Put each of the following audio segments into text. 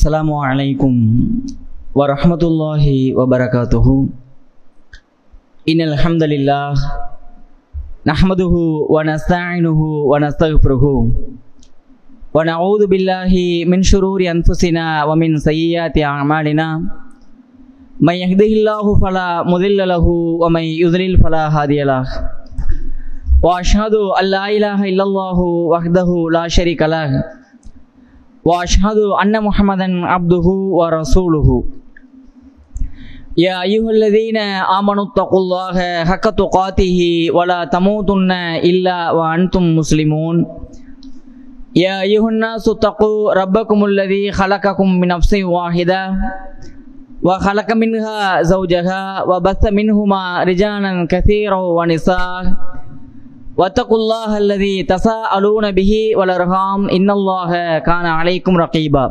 السلام عليكم ورحمة الله وبركاته إن الحمد لله نحمده ونستعينه ونستغفره ونعوذ بالله من شرور أنفسنا ومن سيئات أعمالنا من يهده الله فلا مضل له ومن يضلل فلا هادي له وأشهد أن لا إله إلا الله وحده لا شريك له واشهد ان محمدا عبده ورسوله يا ايها الذين امنوا اتقوا الله حق تقاته ولا تموتن الا وانتم مسلمون يا ايها الناس اتقوا ربكم الذي خلقكم من نفس واحده وخلق منها زوجها وبث منهما رجالا كثيرا ونساء واتقوا الله الذي تساءلون به والارham ان الله كان عليكم رقيبا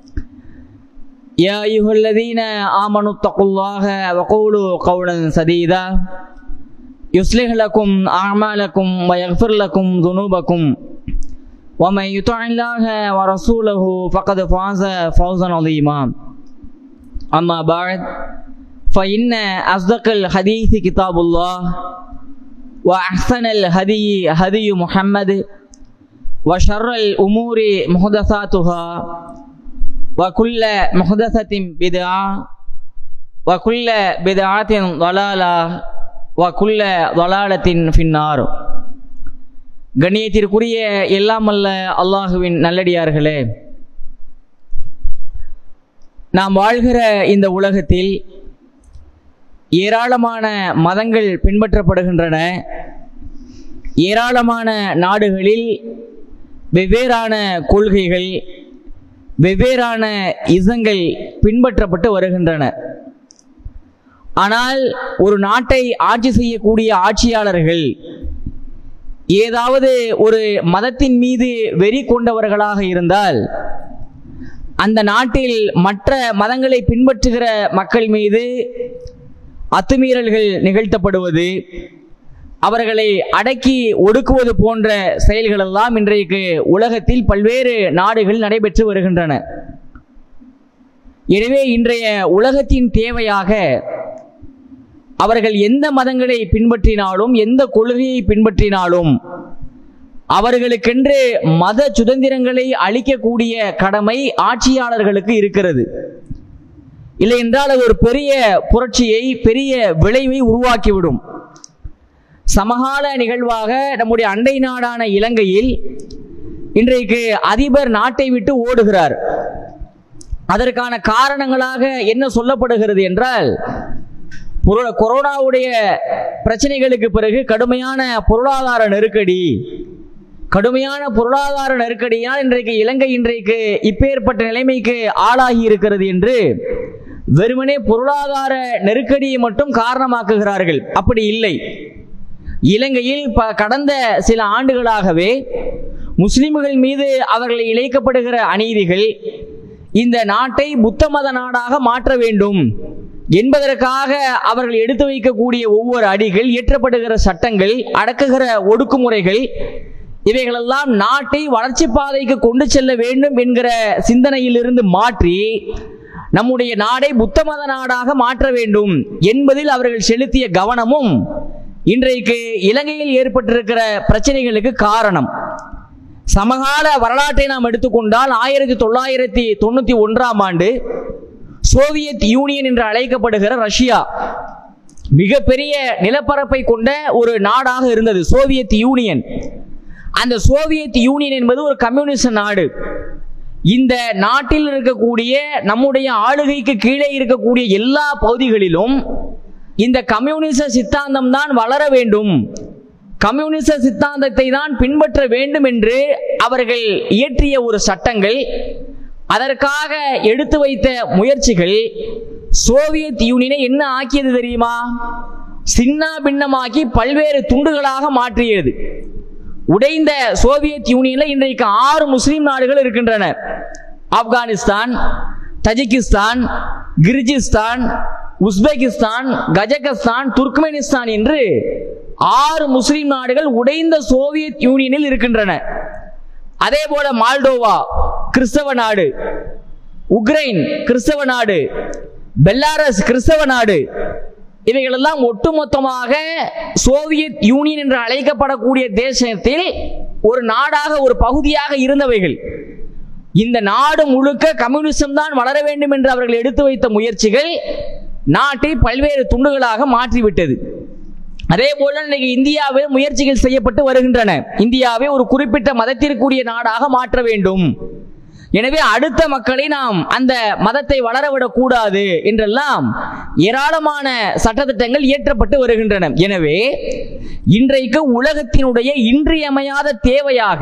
يا ايها الذين امنوا اتقوا الله وقولوا قولا سديدا يصلح لكم اعمالكم ويغفر لكم ذنوبكم ومن يطع الله ورسوله فقد فاز فوزا عظيما اما بعد فان اصدق الحديث كتاب الله وأحسن الهدي هدي محمد وشر الأمور محدثاتها وكل محدثة بدعة وكل بدعة ضلالة وكل ضلالة في النار கண்ணியத்திற்குரிய எல்லாம் அல்ல அல்லாஹுவின் நல்லடியார்களே நாம் வாழ்கிற இந்த உலகத்தில் ஏராளமான மதங்கள் பின்பற்றப்படுகின்றன ஏராளமான நாடுகளில் வெவ்வேறான கொள்கைகள் வெவ்வேறான இசங்கள் பின்பற்றப்பட்டு வருகின்றன ஆனால் ஒரு நாட்டை ஆட்சி செய்யக்கூடிய ஆட்சியாளர்கள் ஏதாவது ஒரு மதத்தின் மீது வெறி கொண்டவர்களாக இருந்தால் அந்த நாட்டில் மற்ற மதங்களை பின்பற்றுகிற மக்கள் மீது அத்துமீறல்கள் நிகழ்த்தப்படுவது அவர்களை அடக்கி ஒடுக்குவது போன்ற செயல்கள் எல்லாம் இன்றைக்கு உலகத்தில் பல்வேறு நாடுகள் நடைபெற்று வருகின்றன எனவே இன்றைய உலகத்தின் தேவையாக அவர்கள் எந்த மதங்களை பின்பற்றினாலும் எந்த கொள்கையை பின்பற்றினாலும் அவர்களுக்கென்று மத சுதந்திரங்களை அளிக்கக்கூடிய கடமை ஆட்சியாளர்களுக்கு இருக்கிறது இல்லை என்றால் அது ஒரு பெரிய புரட்சியை பெரிய விளைவை உருவாக்கிவிடும் சமகால நிகழ்வாக நம்முடைய அண்டை நாடான இலங்கையில் இன்றைக்கு அதிபர் நாட்டை விட்டு ஓடுகிறார் அதற்கான காரணங்களாக என்ன சொல்லப்படுகிறது என்றால் கொரோனாவுடைய பிரச்சனைகளுக்கு பிறகு கடுமையான பொருளாதார நெருக்கடி கடுமையான பொருளாதார நெருக்கடியால் இன்றைக்கு இலங்கை இன்றைக்கு இப்பேற்பட்ட நிலைமைக்கு ஆளாகி இருக்கிறது என்று வெறுமனே பொருளாதார நெருக்கடியை மட்டும் காரணமாக்குகிறார்கள் அப்படி இல்லை இலங்கையில் கடந்த சில ஆண்டுகளாகவே முஸ்லிம்கள் மீது அவர்கள் இழைக்கப்படுகிற அநீதிகள் இந்த நாட்டை புத்த மத நாடாக மாற்ற வேண்டும் என்பதற்காக அவர்கள் எடுத்து வைக்கக்கூடிய ஒவ்வொரு அடிகள் இயற்றப்படுகிற சட்டங்கள் அடக்குகிற ஒடுக்குமுறைகள் இவைகளெல்லாம் நாட்டை வளர்ச்சி பாதைக்கு கொண்டு செல்ல வேண்டும் என்கிற சிந்தனையிலிருந்து மாற்றி நம்முடைய நாடை புத்த மத நாடாக மாற்ற வேண்டும் என்பதில் அவர்கள் செலுத்திய கவனமும் இன்றைக்கு இலங்கையில் ஏற்பட்டிருக்கிற பிரச்சனைகளுக்கு காரணம் சமகால வரலாற்றை நாம் எடுத்துக்கொண்டால் ஆயிரத்தி தொள்ளாயிரத்தி தொண்ணூத்தி ஒன்றாம் ஆண்டு சோவியத் யூனியன் என்று அழைக்கப்படுகிற ரஷ்யா மிகப்பெரிய நிலப்பரப்பை கொண்ட ஒரு நாடாக இருந்தது சோவியத் யூனியன் அந்த சோவியத் யூனியன் என்பது ஒரு கம்யூனிஸ்ட் நாடு இந்த நாட்டில் இருக்கக்கூடிய நம்முடைய ஆளுகைக்கு கீழே இருக்கக்கூடிய எல்லா பகுதிகளிலும் இந்த கம்யூனிச சித்தாந்தம் தான் வளர வேண்டும் கம்யூனிச சித்தாந்தத்தை தான் பின்பற்ற வேண்டும் என்று அவர்கள் இயற்றிய ஒரு சட்டங்கள் அதற்காக எடுத்து வைத்த முயற்சிகள் சோவியத் யூனியனை என்ன ஆக்கியது தெரியுமா சின்ன பின்னமாக்கி பல்வேறு துண்டுகளாக மாற்றியது உடைந்த சோவியத் யூனியன்ல இன்றைக்கு ஆறு முஸ்லிம் நாடுகள் இருக்கின்றன Afghanistan Tajikistan Kyrgyzstan Uzbekistan Kazakhstan Turkmenistan என்று ஆறு முஸ்லிம் நாடுகள் உடைந்த சோவியத் யூனியனில் இருக்கின்றன அதே போல மால்டோவா கிறிஸ்தவ நாடு உக்ரைன் கிறிஸ்தவ நாடு பெல்லாரஸ் கிறிஸ்தவ நாடு இவைகளெல்லாம் ஒட்டுமொத்தமாக சோவியத் யூனியன் என்று அழைக்கப்படக்கூடிய தேசத்தில் ஒரு நாடாக ஒரு பகுதியாக இருந்தவைகள் இந்த நாடு முழுக்க கம்யூனிசம் தான் வளர வேண்டும் என்று அவர்கள் எடுத்து வைத்த முயற்சிகள் நாட்டை பல்வேறு துண்டுகளாக மாற்றிவிட்டது அதே போல இன்னைக்கு இந்தியாவில் முயற்சிகள் செய்யப்பட்டு வருகின்றன இந்தியாவை ஒரு குறிப்பிட்ட மதத்திற்குரிய நாடாக மாற்ற வேண்டும் எனவே அடுத்த மக்களை நாம் அந்த மதத்தை வளரவிடக் கூடாது என்றெல்லாம் ஏராளமான சட்டத்திட்டங்கள் இயற்றப்பட்டு வருகின்றன எனவே இன்றைக்கு உலகத்தினுடைய இன்றியமையாத தேவையாக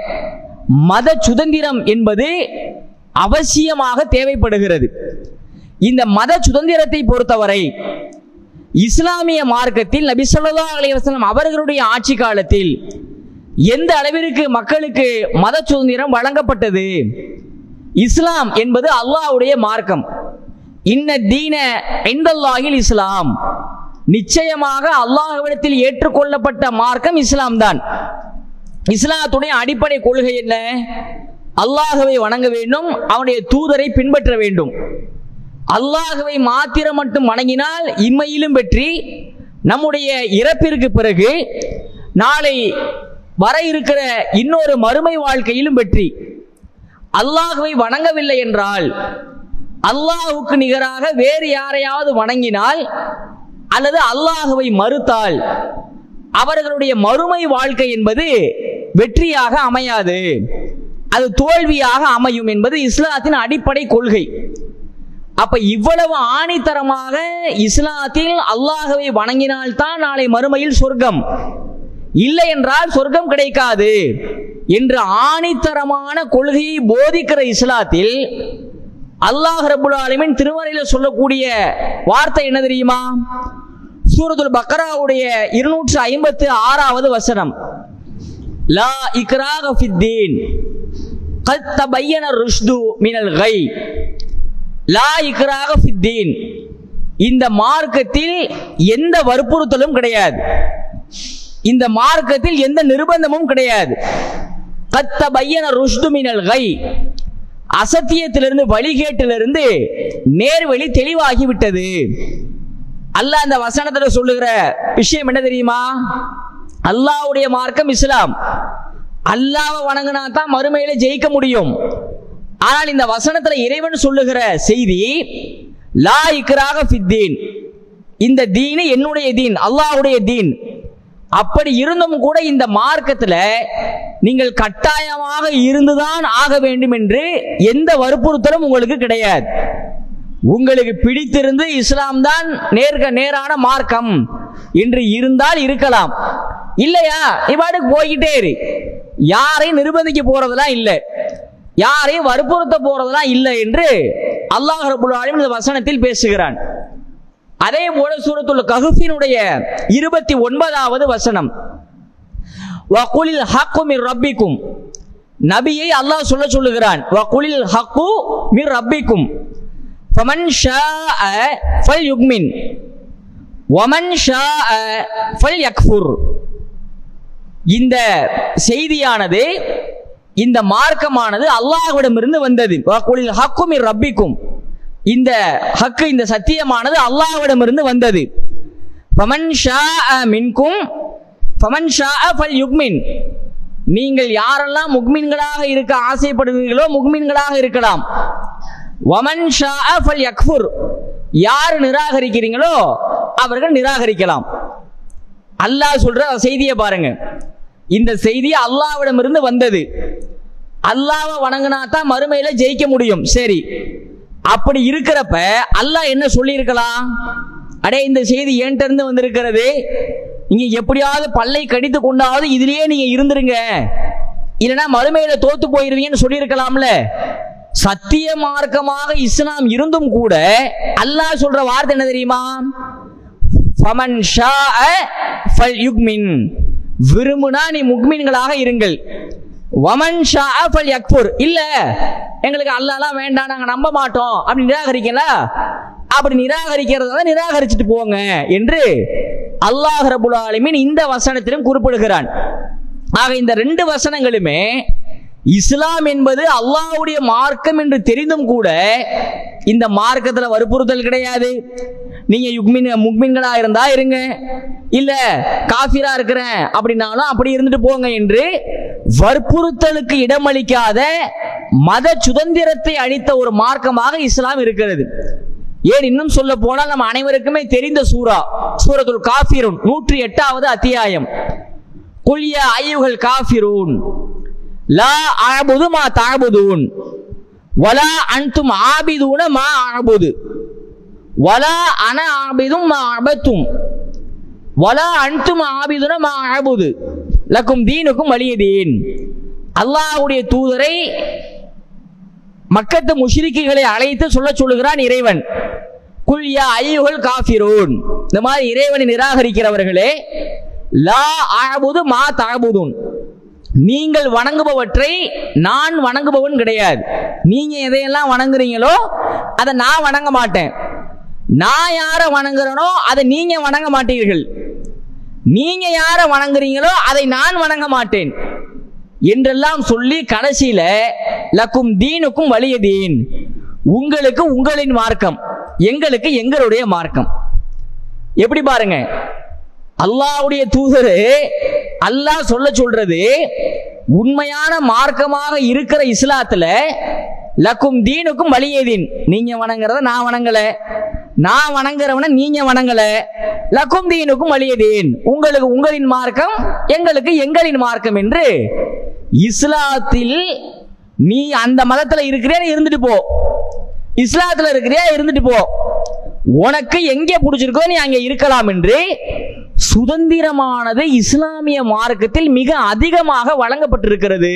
மத சுதந்திரம் என்பது அவசியமாக தேவைப்படுகிறது இந்த மத சுதந்திரத்தை பொறுத்தவரை இஸ்லாமிய மார்க்கத்தில் நபி ஸல்லல்லாஹு அலைஹி வஸல்லம் அவர்களுடைய ஆட்சி காலத்தில் எந்த அளவிற்கு மக்களுக்கு மத சுதந்திரம் வழங்கப்பட்டது இஸ்லாம் என்பது அல்லாஹ்வுடைய மார்க்கம் இன்ன தீன இந்தல்லாஹில் இஸ்லாம் நிச்சயமாக அல்லாஹ்விடத்தில் ஏற்றுக்கொள்ளப்பட்ட மார்க்கம் இஸ்லாம் தான் இஸ்லாத்துடைய அடிப்படை கொள்கை என்ன அல்லாஹ்வை வணங்க வேண்டும் அவனுடைய தூதரை பின்பற்ற வேண்டும் அல்லாஹ்வை மாத்திரம் மட்டும் வணங்கினால் இம்மையிலும் வெற்றி நம்முடைய இறப்பிற்கு பிறகு நாளை வர இருக்கிற இன்னொரு மறுமை வாழ்க்கையிலும் வெற்றி அல்லாஹ்வை வணங்கவில்லை என்றால் அல்லாஹுக்கு நிகராக வேறு யாரையாவது வணங்கினால் அல்லது அல்லாஹுவை மறுத்தால் அவர்களுடைய மறுமை வாழ்க்கை என்பது வெற்றியாக அமையாது அது தோல்வியாக அமையும் என்பது இஸ்லாத்தின் அடிப்படை கொள்கை அப்ப இவ்வளவு ஆணித்தரமாக இஸ்லாத்தில் அல்லாஹவை வணங்கினால்தான் நாளை மறுமையில் சொர்க்கம் இல்லை என்றால் சொர்க்கம் கிடைக்காது என்று ஆணித்தரமான கொள்கையை போதிக்கிற இஸ்லாத்தில் அல்லாஹ் ரபுல் ஆலமின் திருமறையில் சொல்லக்கூடிய வார்த்தை என்ன தெரியுமா சூரத்துல் பக்ராவுடைய இருநூற்று ஐம்பத்து ஆறாவது வசனம் லா இக்ராக ஃபித்தீன் கத் தபையன ருஷ்து மினல் கை லா இக்ராக ஃபித்தீன் இந்த மார்க்கத்தில் எந்த வற்புறுத்தலும் கிடையாது இந்த மார்க்கத்தில் எந்த நிர்பந்தமும் கிடையாது கத்த பையன ருஷ்து மினல் கை அசத்தியத்திலிருந்து வழிகேட்டிலிருந்து நேர்வழி தெளிவாகி விட்டது அல்லாஹ் அந்த வசனத்துல சொல்லுகிற விஷயம் என்ன தெரியுமா அல்லாஹ்வுடைய மார்க்கம் இஸ்லாம் அல்லாஹ்வை வணங்கினா தான் மறுமையில ஜெயிக்க முடியும் ஆனால் இந்த வசனத்துல இறைவன் சொல்லுகிற செய்தி லா இக்ராக ஃபித்தீன் இந்த தீன் என்னுடைய தீன் அல்லாஹ்வுடைய தீன் அப்படி இருந்தும் கூட இந்த மார்க்கத்துல நீங்கள் கட்டாயமாக இருந்துதான் ஆக வேண்டும் என்று எந்த வற்புறுத்தலும் உங்களுக்கு கிடையாது உங்களுக்கு பிடித்திருந்து இஸ்லாம் தான் நேர்க நேரான மார்க்கம் என்று இருந்தால் இருக்கலாம் இல்லையா இவாடுக்கு போய்கிட்டே இரு யாரையும் நிர்பந்திக்க போறதெல்லாம் இல்லை யாரையும் வற்புறுத்த போறதெல்லாம் இல்லை என்று அல்லாஹ் ரபுல் ஆலமீன் இந்த வசனத்தில் பேசுகிறான் அதே போல சூரத்துல் கஹுஃபினுடைய இருபத்தி ஒன்பதாவது வசனம் வகுலில் ஹக்கு மிர் ரப்பிக்கும் நபியை அல்லாஹ் சொல்ல சொல்லுகிறான் வகுலில் ஹக்கு மிர் ரப்பிக்கும் ஃபமன் ஷாஅ ஃபல் யுக்மின் வமன் ஷாஅ ஃபல் யக்ஃபுர் இந்த செய்தியானது இந்த மார்க்கமானது அல்லாஹ்விடமிருந்து வந்தது வகுலில் ஹக்கு மிர் ரப்பிக்கும் இந்த ஹக்கு இந்த சத்தியமானது அல்லாஹ்விடமிருந்து வந்தது ஃபமன் ஷாஅ மின்கும் ஃபமன் ஷாஅ ஃபல் யுக்மின் நீங்கள் யாரெல்லாம் முக்மின்களாக இருக்க ஆசைப்படுவீர்களோ முக்மின்களாக இருக்கலாம் வமன் ஷாஅ ஃபல் யக்ஃபுர் யார் நிராகரிக்கிறீங்களோ அவர்கள் நிராகரிக்கலாம் அல்லாஹ் சொல்ற செய்தியை பாருங்க இந்த செய்தி அல்லாஹ்விடமிருந்து வந்தது அல்லாஹ்வை வணங்கினா தான் மறுமையில ஜெயிக்க முடியும் சரி அப்படி இருக்கிறப்ப அல்லாஹ் என்ன சொல்லியிருக்கலாம் அடே இந்த செய்தி என்கிட்ட இருந்து வந்திருக்கிறது நீங்க எப்படியாவது பல்லை கடித்து கொண்டாவது இதுலயே நீங்க இருந்துருங்க இல்லைன்னா மறுமையில தோத்து போயிருவீங்கன்னு சொல்லியிருக்கலாம்ல சத்திய மார்க்கமாக இஸ்லாம் இருந்தும் கூட அல்லாஹ் சொல்ற வார்த்தை என்ன தெரியுமா ஃபமன் ஷாஅ ஃபல் யுக்மின் விரும்புனா நீ முக்மின்களாக இருங்கள் வமன் ஷாஅ ஃபல் யக்ஃபுர் இல்ல எங்களுக்கு அல்லாஹ்லாம் வேண்டாம் நாங்க நம்ப மாட்டோம் அப்படி நிராகரிக்கல அப்படி நிராகரிக்கிறத நிராகரிச்சுட்டு போங்க என்று அல்லாஹ் ரபுல் ஆலமீன் இந்த வசனத்திலும் குறிப்பிடுகிறான் ஆக இந்த ரெண்டு வசனங்களுமே இஸ்லாம் என்பது அல்லாஹ்வுடைய மார்க்கம் என்று தெரிந்தும் கூட இந்த மார்க்கத்துல வற்புறுத்தல் கிடையாது நீங்க யுக்மின் முக்மின்களா இருந்தா இருங்க இல்ல காஃபிரா இருக்கிறேன் அப்படின்னாலும் அப்படி இருந்துட்டு போங்க என்று வற்புறுத்தலுக்கு இடமளிக்காத மத சுதந்திரத்தை அளித்த ஒரு மார்க்கமாக இஸ்லாம் இருக்கிறது ஏன் இன்னும் சொல்ல போனால் நம்ம அனைவருக்குமே தெரிந்த சூரா சூரத்துல் காஃபிரூன் நூற்றி எட்டாவது அத்தியாயம் குல்ய ஐயுகள் காஃபிரூன் லா அஅபுது மா தஅபுதூன் வலா அன்தும் ஆபிதூன மா அஅபுது வலா அன ஆபிதும் மா அபத்தும் வலா அன்தும் ஆபிதுன மா அஅபுது லக்கும் தீனுக்கும் வலியதீன் அல்லாஹ்வுடைய தூதரை மக்கத்து முஷ்ரிக்குகளை அழைத்து சொல்ல சொல்லுகிறான் இறைவன் குல் யா ஐயுகள் காஃபிரூன் இந்த மாதிரி இறைவனை நிராகரிக்கிறவர்களே லா அஅபுது மா தஅபுதுன் நீங்கள் வணங்குபவற்றை நான் வணங்குபவன் கிடையாது நீங்க எதையெல்லாம் வணங்குறீங்களோ அதை நான் வணங்க மாட்டேன் நான் யாரை வணங்குறேனோ அதை நீங்க வணங்க மாட்டீர்கள் நீங்க யாரை வணங்குறீங்களோ அதை நான் வணங்க மாட்டேன் என்றெல்லாம் சொல்லி கடைசியில லக்கும் தீனுக்கும் வலிய தீன் உங்களுக்கு உங்களின் மார்க்கம் எங்களுக்கு எங்களுடைய மார்க்கம் எப்படி பாருங்க அல்லாஹ்வுடைய தூதரு அல்லாஹ் சொல்ல சொல்றது உண்மையான மார்க்கமாக இருக்கிற இஸ்லாத்துல லக்கும் தீனுக்கும் வலியதீன் நீங்க வணங்குறத நான் வணங்கல நான் வணங்குறவன நீங்க வணங்கல லக்கும் தீனுக்கும் வலியதீன் உங்களுக்கு உங்களின் மார்க்கம் எங்களுக்கு எங்களின் மார்க்கம் என்று இஸ்லாத்தில் நீ அந்த மதத்துல இருக்கிறியா இருந்துட்டு போ இஸ்லாத்துல இருக்கிறியா இருந்துட்டு போ உனக்கு எங்கே பிடிச்சிருக்கோ நீ அங்கே இருக்கலாம் என்று சுதந்திரமானது இஸ்லாமிய மார்க்கத்தில் மிக அதிகமாக வழங்கப்பட்டிருக்கிறது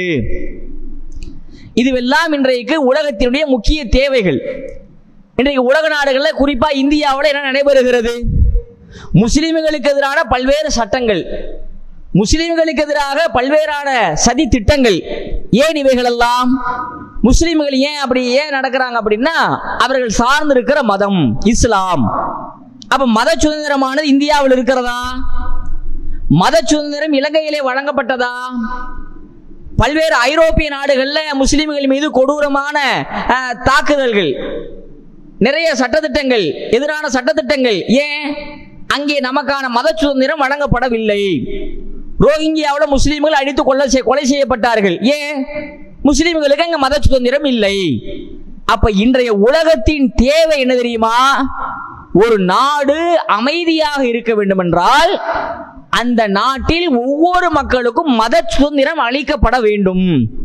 இதுவெல்லாம் இன்றைக்கு உலகத்தினுடைய முக்கிய தேவைகள் இன்றைக்கு உலக நாடுகளில் குறிப்பா இந்தியாவில் என்ன நடைபெறுகிறது முஸ்லிம்களுக்கு எதிரான பல்வேறு சட்டங்கள் முஸ்லிம்களுக்கு எதிராக பல்வேறான சதி திட்டங்கள் ஏன் இவைகள் எல்லாம் முஸ்லிம்கள் ஏன் அப்படி ஏன் நடக்கிறாங்க அப்படின்னா அவர்கள் சார்ந்து இருக்கிற மதம் இஸ்லாம் அப்ப மத சுதந்திரமானது இந்தியாவில் இருக்கிறதா மத சுதந்திரம் இலங்கையிலே வழங்கப்பட்டதா பல்வேறு ஐரோப்பிய நாடுகள்ல முஸ்லிம்கள் மீது கொடூரமான அஹ், தாக்குதல்கள் நிறைய சட்டத்திட்டங்கள் எதிரான சட்டத்திட்டங்கள் ஏன் அங்கே நமக்கான மத சுதந்திரம் வழங்கப்படவில்லை ரோஹிங்கியாவில் முஸ்லிம்கள் அடித்து கொள்ள செய்- கொலை செய்யப்பட்டார்கள் ஏன் முஸ்லிம்களுக்கு அங்க மத சுதந்திரம் இல்லை அப்ப இன்றைய உலகத்தின் தேவை என்ன தெரியுமா ஒரு நாடு அமைதியாக இருக்க வேண்டும் என்றால் அந்த நாட்டில் ஒவ்வொரு மக்களுக்கும் மத சுதந்திரம் அளிக்கப்பட வேண்டும்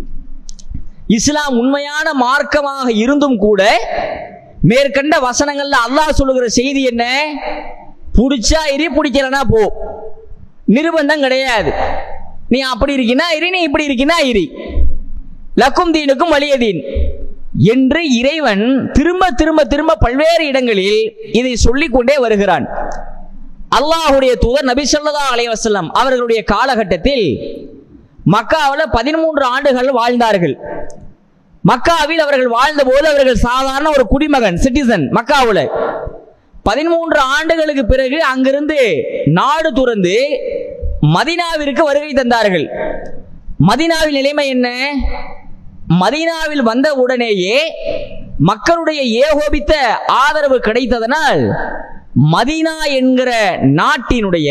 இஸ்லாம் உண்மையான மார்க்கமாக இருந்தும் கூட மேற்கண்ட வசனங்கள்ல அல்லாஹ் சொல்லுகிற செய்தி என்ன புடிச்சா இரு பிடிக்கலனா போ நிர்பந்தம் கிடையாது நீ அப்படி இருக்கினா இரு நீ இப்படி இருக்கினா இரு லக்கும் தீனுக்கும் வலியதீன் என்று இறைவன் திரும்ப திரும்ப திரும்ப பல்வேறு இடங்களில் இதை சொல்லிக் கொண்டே வருகிறான் அல்லாஹ்வுடைய தூதர் நபி ஸல்லல்லாஹு அலைஹி வஸல்லம் அவர்களுடைய காலகட்டத்தில் மக்காவில் பதிமூன்று ஆண்டுகள் வாழ்ந்தார்கள் மக்காவில் அவர்கள் வாழ்ந்தபோது அவர்கள் சாதாரண ஒரு குடிமகன் சிட்டிசன் மக்காவில் பதிமூன்று ஆண்டுகளுக்கு பிறகு அங்கிருந்து நாடு துறந்து மதீனாவிற்கு வருகை தந்தார்கள் மதீனாவில் நிலைமை என்ன மதீனாவில் வந்த உடனேயே மக்களுடைய ஏகோபித்த ஆதரவு கிடைத்ததனால் மதீனா என்கிற நாட்டினுடைய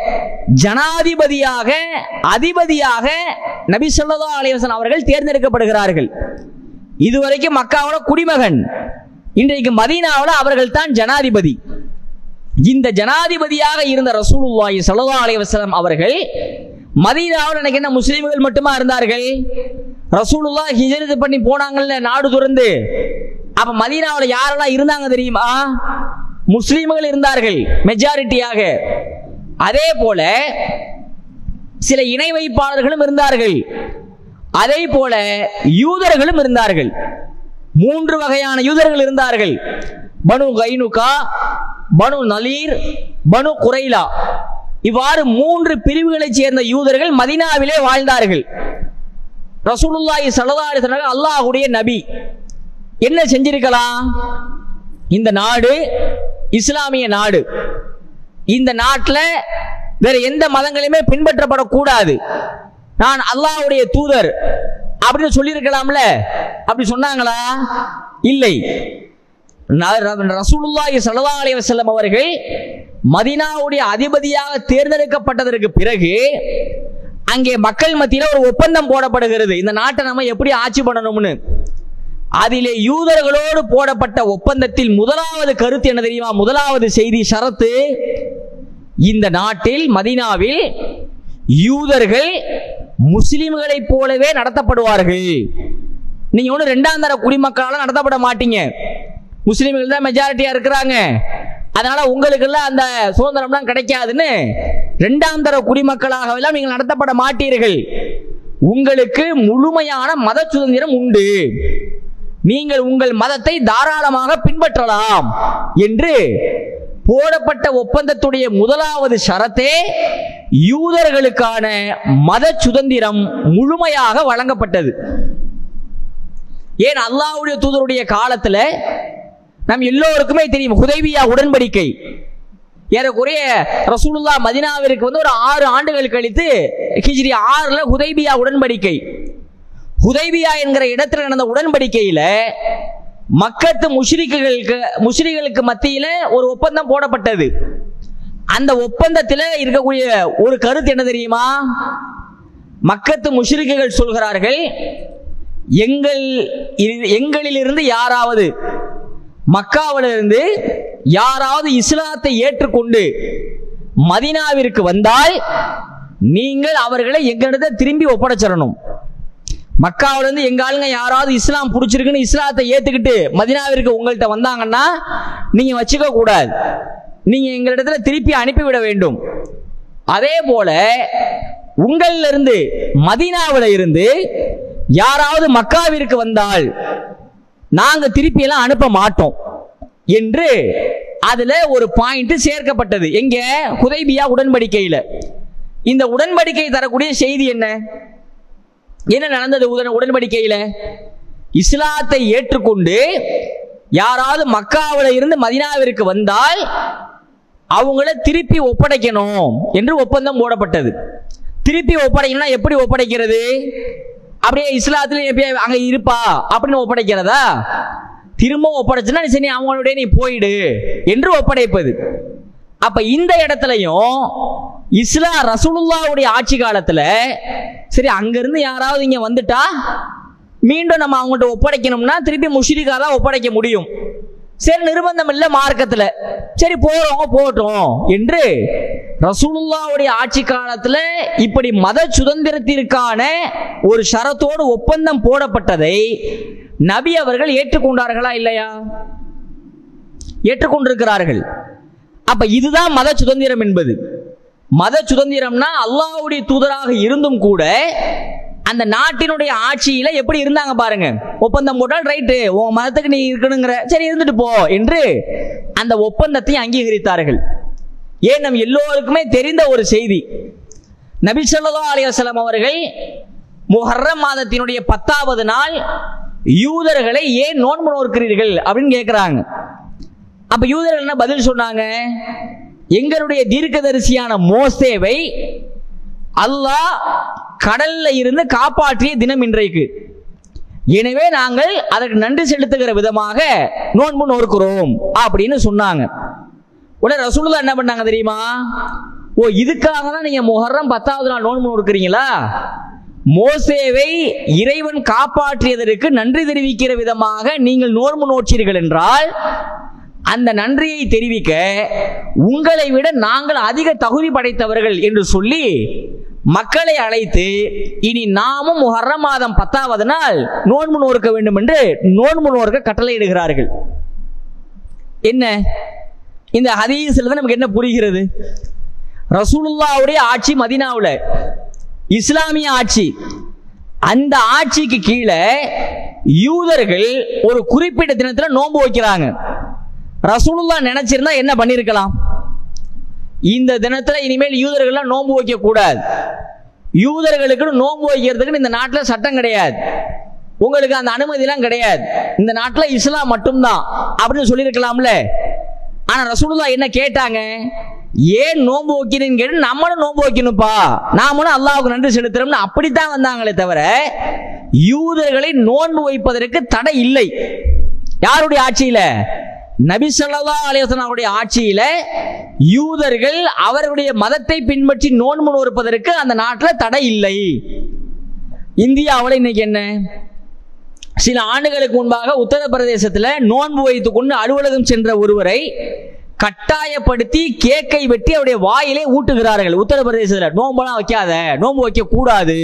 ஜனாதிபதியாக அதிபதியாக நபி ஸல்லல்லாஹு அலைஹி வஸல்லம் அவர்கள் தேர்ந்தெடுக்கப்படுகிறார்கள் இதுவரைக்கும் மக்காவோட குடிமகன் இன்றைக்கு மதீனாவில் அவர்கள் தான் ஜனாதிபதி இந்த ஜனாதிபதியாக இருந்த ரசூலுல்லாஹி ஸல்லல்லாஹு அலைஹி வஸல்லம் அவர்கள் மதீனாவில் எனக்கு என்ன முஸ்லிம்கள் மட்டுமா இருந்தார்கள் ரசூலுல்லாஹ் ஹிஜ்ரத் பண்ணி போனாங்கல்ல நாடு துறந்து அப்ப மதீனாவில் யாரெல்லாம் இருந்தாங்க தெரியுமா முஸ்லிம்கள் இருந்தார்கள் மெஜாரிட்டியாக அதே போல சில இணை வைப்பாளர்களும் இருந்தார்கள் அதே போல யூதர்களும் இருந்தார்கள் மூன்று வகையான யூதர்கள் இருந்தார்கள் பனு கைனுகா பனு நலீர் பனு குரைலா இவ்வாறு மூன்று பிரிவுகளைச் சேர்ந்த யூதர்கள் மதீனாவிலே வாழ்ந்தார்கள் ரசூலுல்லாஹி ஸல்லல்லாஹு அலைஹி வஸல்லம் அல்லாஹ்வுடைய நபி என்ன செஞ்சிருக்கலாம் இந்த நாடு இஸ்லாமிய நாடு இந்த நாட்டில் வேற எந்த மதங்களையுமே பின்பற்றப்படக்கூடாது நான் அல்லாஹ்வுடைய தூதர் அப்படின்னு சொல்லியிருக்கலாம்ல அப்படி சொன்னாங்களா இல்லை ந- ர- ரசூலுல்லாஹி ஸல்லல்லாஹு அலைஹி வஸல்லம் அவர்கள் மதீனாவுடைய அதிபதியாக தேர்ந்தெடுக்கப்பட்டதற்கு பிறகு அங்கே மக்கள் மத்தியில ஒரு ஒப்பந்தம் போடப்படுகிறது இந்த நாட்டை நம்ம எப்படி ஆட்சி பண்ணணும்னு அதிலே யூதர்களோடு போடப்பட்ட ஒப்பந்தத்தில் முதலாவது கருத்து என்ன தெரியுமா முதலாவது செய்தி ஷரத்து இந்த நாட்டில் மதீனாவில் யூதர்கள் முஸ்லிம்களைப் போலவே நடத்தப்படுவார்கள் நீங்க ஒன்றும் ரெண்டாம் தர குடிமக்களால நடத்தப்பட மாட்டீங்க முஸ்லிம்கள் தான் மெஜாரிட்டியா இருக்கிறாங்க அதனால உங்களுக்கெல்லாம் அந்த சுதந்திரம்லாம் கிடைக்காதுன்னு ரெண்டாம் தர குடிமக்களாக எல்லாம் நீங்கள் நடத்தப்பட மாட்டீர்கள் உங்களுக்கு முழுமையான மத சுதந்திரம் உண்டு நீங்கள் உங்கள் மதத்தை தாராளமாக பின்பற்றலாம் என்று போடப்பட்ட ஒப்பந்தத்துடைய முதலாவது ஷரத்தே யூதர்களுக்கான மத சுதந்திரம் முழுமையாக வழங்கப்பட்டது ஏன் அல்லாஹ்வுடைய தூதருடைய காலத்துல நம் எல்லோருக்குமே தெரியும் ஹுதைபியா உடன்படிக்கை ஏறக்குறைய ரசூலுல்லா மதினாவிற்கு வந்து ஒரு ஆறு ஆண்டுகள் கழித்து ஹிஜ்ரி ஆறுல ஹுதைபியா உடன்படிக்கை ஹுதைபியா என்கிற இடத்துல நடந்த உடன்படிக்கையில மக்கத்து முஷ்ரிக்குகளுக்கு முஷ்ரிகளுக்கு மத்தியில ஒரு ஒப்பந்தம் போடப்பட்டது அந்த ஒப்பந்தத்தில் இருக்கக்கூடிய ஒரு கருத்து என்ன தெரியுமா மக்கத்து முஷ்ரிக்குகள் சொல்கிறார்கள் எங்கள் இரு- எங்களிலிருந்து யாராவது மக்காவிலிருந்து யாராவது இஸ்லாத்தை ஏற்றுக்கொண்டு மதீனாவிற்கு வந்தால் நீங்கள் அவர்களை எங்களிடத்தை திரும்பி ஒப்படைச்சிடணும் மக்காவுல இருந்து எங்க ஆளுங்க யாராவது இஸ்லாம் பிடிச்சிருக்குன்னு இஸ்லாத்தை ஏத்துக்கிட்டு மதினாவிற்கு உங்கள்கிட்ட வந்தாங்கன்னா நீங்க வச்சுக்க கூடாது நீங்க எங்களிடத்துல திருப்பி அனுப்பிவிட வேண்டும் அதே போல உங்களிலிருந்து இருந்து மதீனாவுல இருந்து யாராவது மக்காவிற்கு வந்தால் நாங்க திருப்பி எல்லாம் அனுப்ப மாட்டோம் என்று அதுல ஒரு பாயிண்ட் சேர்க்கப்பட்டது எங்க ஹுதைபியா உடன்படிக்கையில இந்த உடன்படிக்கை தரக்கூடிய செய்தி என்ன என்ன நடந்தது உடன் உடன்படிக்கையில இஸ்லாத்தை ஏற்றுக்கொண்டு யாராவது மக்காவில இருந்து மதினாவிற்கு வந்தால் அவங்கள திருப்பி ஒப்படைக்கணும் என்று ஒப்பந்தம் போடப்பட்டது திருப்பி ஒப்படைக்கணும்னா எப்படி ஒப்படைக்கிறது அப்படியே இஸ்லாத்துல எப்படியே அங்க இருப்பா அப்படின்னு ஒப்படைக்கிறதா திரும்ப ஒப்படைச்சுன்னா நீ சரி அவங்களுடைய நீ போயிடு என்று ஒப்படைப்பது அப்ப இந்த இடத்துலயும் இஸ்லாம் ரசூலுல்லாவுடைய ஆட்சி காலத்துல சரி அங்கிருந்து யாராவது இங்க வந்துட்டா மீண்டும் நம்ம அவங்கள்ட்ட ஒப்படைக்கணும்னா திருப்பி முஷ்ரிகா தான் ஒப்படைக்க முடியும் சரி நிர்பந்தம் இல்லை மார்க்கத்துல சரி போறவங்க போகட்டும் என்று ரசூலுல்லாவுடைய ஆட்சி காலத்துல இப்படி மத சுதந்திரத்திற்கான ஒரு ஷரத்தோடு ஒப்பந்தம் போடப்பட்டதை நபி அவர்கள் ஏற்றுக்கொண்டார்களா இல்லையா ஏற்றுக்கொண்டிருக்கிறார்கள் அப்ப இதுதான் மத சுதந்திரம் என்பது மத சுதந்திரம்னா அல்லாஹ்வுடைய தூதராக இருந்தும் கூட அந்த நாட்டினுடைய ஆட்சியில எப்படி இருந்தாங்க பாருங்க ஒப்பந்தம் போட்டால் ரைட்டு உன் மதத்துக்கு நீ இருக்கணுங்கிற சரி இருந்துட்டு போ என்று அந்த ஒப்பந்தத்தை அங்கீகரித்தார்கள் ஏன் நம் எல்லோருக்குமே தெரிந்த ஒரு செய்தி நபி ஸல்லல்லாஹு அலைஹி வஸல்லம் அவர்கள் முஹர்ரம் மாதத்தினுடைய பத்தாவது நாள் யூதர்களை ஏன் நோன்பு நோக்கிறீர்கள் அப்படின்னு கேட்கிறாங்க அப்ப யூதர்கள் என்ன பதில் சொன்னாங்க எங்களுடைய தீர்க்கதரிசியான மோசேவை அல்லாஹ் கடல்ல இருந்து காப்பாற்றிய தினம் இன்றைக்கு எனவே நாங்கள் அதற்கு நன்றி செலுத்துகிற விதமாக நோன்பு நோக்கிறோம் அப்படின்னு சொன்னாங்க உடனே ரசூலுல்லாஹ் என்ன பண்ணாங்க தெரியுமா ஓ இதுக்காக தான் நீங்க முஹர்ரம் பத்தாவது நாள் நோன்பு நோக்கிறீங்களா மோசேவை இறைவன் காப்பாற்றியதற்கு நன்றி தெரிவிக்கிற விதமாக நீங்கள் நோன்பு நோற்றீர்கள் என்றால் அந்த நன்றியை தெரிவிக்க உங்களை விட நாங்கள் அதிக தகுதி படைத்தவர்கள் என்று சொல்லி மக்களை அழைத்து இனி நாமும் முஹர்ரம் மாதம் பத்தாவது நாள் நோன்பு நோக்க வேண்டும் என்று நோன்பு நோக்க கட்டளையிடுகிறார்கள் என்ன இந்த ஹதீஸ்ல தான் நமக்கு என்ன புரிகிறது ரசூலுல்லாவுடைய ஆட்சி மதீனாவுல இஸ்லாமிய ஆட்சி அந்த ஆட்சிக்கு கீழே யூதர்கள் ஒரு குறிப்பிட்ட தினத்துல நோன்பு வைக்கிறாங்க ரசூலுல்லா நினைச்சிருந்தா என்ன பண்ணிருக்கலாம் இந்த தினத்துல இனிமேல் யூதர்கள்லாம் நோன்பு வைக்க கூடாது யூதர்களுக்கு நோன்பு வைக்கிறதுக்கு இந்த நாட்டில் சட்டம் கிடையாது உங்களுக்கு அந்த அனுமதிலாம் கிடையாது இந்த நாட்டில் இஸ்லாம் மட்டும்தான் அப்படின்னு சொல்லியிருக்கலாம்ல ஆனா ரசூலுல்லா என்ன கேட்டாங்க ஏன் நோன்பு வைக்கிறீன்னு கேட்டு நம்மளும் நோன்பு வைக்கணும்ப்பா நாமளும் அல்லாஹ்வுக்கு நன்றி செலுத்துறோம்னு அப்படித்தான் வந்தாங்களே தவிர யூதர்களை நோன்பு வைப்பதற்கு தடை இல்லை யாருடைய ஆட்சியில நபி ஸல்லல்லாஹு அலைஹி வஸல்லம் அவருடைய ஆட்சியில யூதர்கள் அவர்களுடைய மதத்தை பின்பற்றி நோன்பு நோற்பதற்கு அந்த நாட்டில் தடை இல்லை இந்தியாவில் இன்னைக்கு என்ன சில ஆண்டுகளுக்கு முன்பாக உத்தரப்பிரதேசத்தில் நோன்பு வைத்துக் கொண்டு அலுவலகம் சென்ற ஒருவரை கட்டாயப்படுத்தி கேக்கை வெட்டி அவருடைய வாயிலே ஊட்டுகிறார்கள் உத்தரப்பிரதேசத்தில் நோன்பெல்லாம் வைக்காத நோன்பு வைக்க கூடாது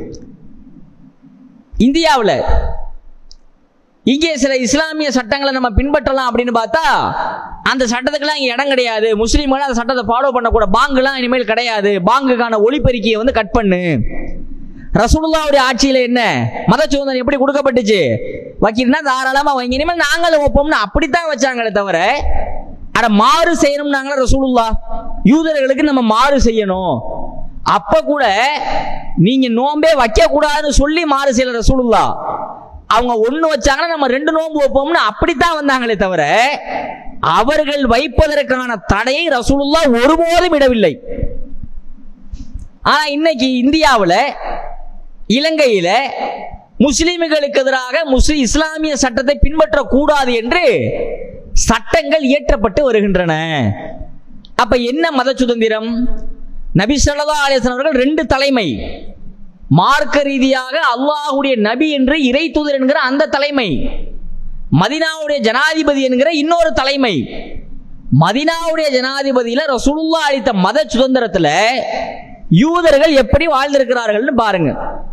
இந்தியாவில் இங்கே சில இஸ்லாமிய சட்டங்களை நம்ம பின்பற்றலாம் அப்படின்னு பார்த்தா அந்த சட்டத்துக்கெல்லாம் இங்கே இடம் கிடையாது முஸ்லீம்கள் அந்த சட்டத்தை ஃபாலோ பண்ணக்கூட பாங்குலாம் இனிமேல் கிடையாது பாங்குக்கான ஒளிபெருக்கியை வந்து கட் பண்ணு ரசூலுல்லாவுடைய ஆட்சியில என்ன மத சுதந்திரம் எப்படி கொடுக்கப்பட்டுச்சு வைக்கிறனா தாராளமா வைங்க இனிமேல் நாங்களும் வைப்போம்னு அப்படித்தான் வச்சாங்களே தவிர அட மாறு செய்யணும்னாங்களா ரசூலுல்லா யூதர்களுக்கு நம்ம மாறு செய்யணும் அப்ப கூட நீங்க நோம்பே வைக்க கூடாதுன்னு சொல்லி மாறு செய்யல ரசூலுல்லா அவங்க ஒண்ணு வச்சாங்கன்னா நம்ம ரெண்டு நோன்பு வைப்போம்னு அப்படித்தான் வந்தாங்களே தவிர அவர்கள் வைப்பதற்கான தடையை ரசூலுல்லா ஒருபோதும் இடவில்லை ஆனா இன்னைக்கு இந்தியாவில் இலங்கையில முஸ்லிம்களுக்கு எதிராக முஸ்லிம் இஸ்லாமிய சட்டத்தை பின்பற்றக்கூடாது என்று சட்டங்கள் இயற்றப்பட்டு வருகின்றன அப்ப என்ன மத சுதந்திரம் நபி ஸல்லல்லாஹு அலைஹி வஸல்லம் அவர்கள் ரெண்டு தலைமை மார்க்க ரீதியாக அல்லாஹ்வுடைய நபி என்று இறை தூதர் என்கிற அந்த தலைமை மதினாவுடைய ஜனாதிபதி என்கிற இன்னொரு தலைமை மதினாவுடைய ஜனாதிபதியில ரசூலுல்லா அளித்த மத சுதந்திரத்துல யூதர்கள் எப்படி வாழ்ந்திருக்கிறார்கள்னு பாருங்க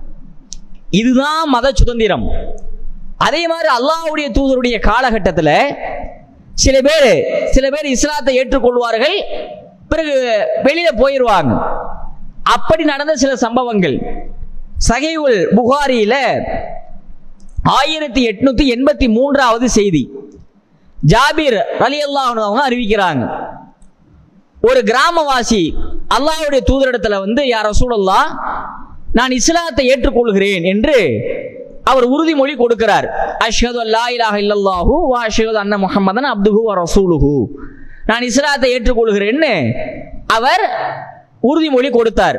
இதுதான் மத சுதந்திரம் அதே மாதிரி அல்லாஹ்வுடைய தூதருடைய காலகட்டத்தில் சில பேர் சில பேர் இஸ்லாத்தை ஏற்றுக்கொள்வார்கள் பிறகு வெளியில போயிடுவாங்க அப்படி நடந்த சில சம்பவங்கள் சகைவுல் புகாரியில ஆயிரத்தி எட்நூத்தி எண்பத்தி மூன்றாவது செய்தி ஜாபீர் அலி அவங்க அறிவிக்கிறாங்க ஒரு கிராமவாசி அல்லாஹ்வுடைய தூதரிடத்துல வந்து யார் ரசூலுல்லா நான் இஸ்லாத்தை ஏற்றுக்கொள்கிறேன் என்று அவர் உறுதிமொழி கொடுக்கிறார் அஷ்ஹது அல்லா இலாஹ இல்லல்லாஹு வா அஷ்ஹது அன்ன முஹம்மதன் அப்துஹு வ ரசூலுஹு நான் இஸ்லாத்தை ஏற்றுக்கொள்கிறேன்னு அவர் உறுதிமொழி கொடுத்தார்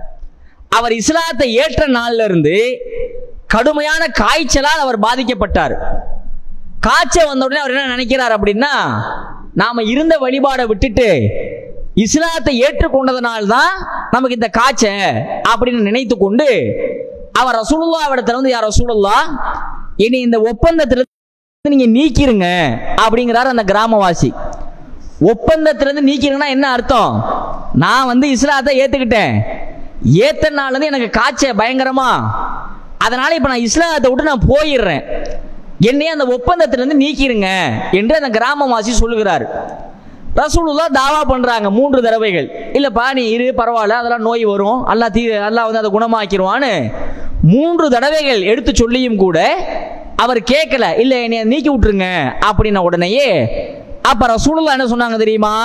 அவர் இஸ்லாத்தை ஏற்ற நாள்ல இருந்து கடுமையான காய்ச்சலால் அவர் பாதிக்கப்பட்டார் காய்ச்சல் வந்த உடனே அவர் என்ன நினைக்கிறார் அப்படின்னா நாம இருந்த வழிபாடை விட்டுட்டு இஸ்லாத்தை ஏற்றுக்கொண்டதனால்தான் நமக்கு இந்த காய்ச்ச அப்படின்னு நினைத்து கொண்டு அவர் ரசூலுல்லா இடத்துல வந்து யார் ரசூலுல்லா இனி இந்த ஒப்பந்தத்திலிருந்து நீங்க நீக்கிருங்க அப்படிங்கிறார் அந்த கிராமவாசி ஒப்பந்தத்திலிருந்து நீக்கிறீங்கன்னா என்ன அர்த்தம் நான் வந்து இஸ்லாத்தை ஏத்துக்கிட்டேன் ஏத்தனால இருந்து எனக்கு காய்ச்ச பயங்கரமா அதனால இப்ப நான் இஸ்லாத்தை விட்டு நான் போயிடுறேன் என்னையே அந்த ஒப்பந்தத்திலிருந்து நீக்கிருங்க என்று அந்த கிராமவாசி சொல்லுகிறார் ரசூலுல்லா தாவா பண்றாங்க மூன்று தடவைகள் இல்லப்பா நீ இரு பரவாயில்ல அதெல்லாம் நோய் வரும் அல்லா தீ அல்லாஹ் வந்து அதை குணமாக்கிடுவான்னு மூன்று தடவைகள் எடுத்து சொல்லியும் கூட அவர் கேட்கல இல்ல என்னை நீக்கி விட்டுருங்க அப்படின்ன உடனேயே அப்ப ரசூலுல்லா என்ன சொன்னாங்க தெரியுமா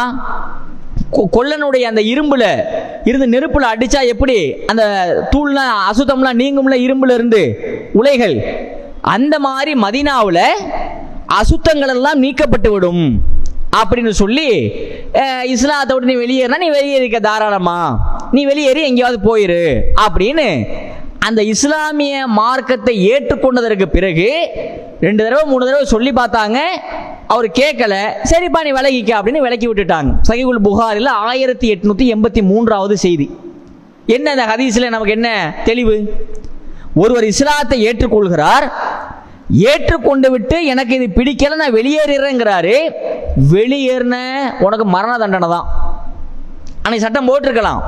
கொ- கொல்லனுடைய அந்த இரும்புல இருந்து நெருப்புல அடிச்சா எப்படி அந்த தூள்லாம் அசுத்தம்லாம் நீங்கும்ல இரும்புல இருந்து உலைகள் அந்த மாதிரி மதினாவுல அசுத்தங்கள் எல்லாம் நீக்கப்பட்டு விடும் அப்படின்னு சொல்லி அஹ், இஸ்லாத்தை விட்டு நீ வெளியேறினா நீ வெளியேறிக்க தாராளமா நீ வெளியேறி எங்கேயாவது போயிரு அப்படின்னு அந்த இஸ்லாமிய மார்க்கத்தை ஏற்றுக்கொண்டதற்கு பிறகு ரெண்டு தடவை மூணு தடவை சொல்லி பார்த்தாங்க அவர் கேட்கல சரிப்பா நீ விலகிக்க அப்படின்னு விலக்கி விட்டுட்டாங்க சகிகுல் புகாரில் ஆயிரத்தி எட்நூத்தி எண்பத்தி மூன்றாவது செய்தி என்ன இந்த ஹதீஸ்ல நமக்கு என்ன தெளிவு ஒருவர் இஸ்லாத்தை ஏற்றுக்கொள்கிறார் ஏற்றுக்கொண்டு விட்டு எனக்கு இது பிடிக்கல நான் வெளியேறுறேங்கிறாரு வெளியேறின உனக்கு மரண தண்டனை தான் அன்னைக்கு சட்டம் போட்டிருக்கலாம்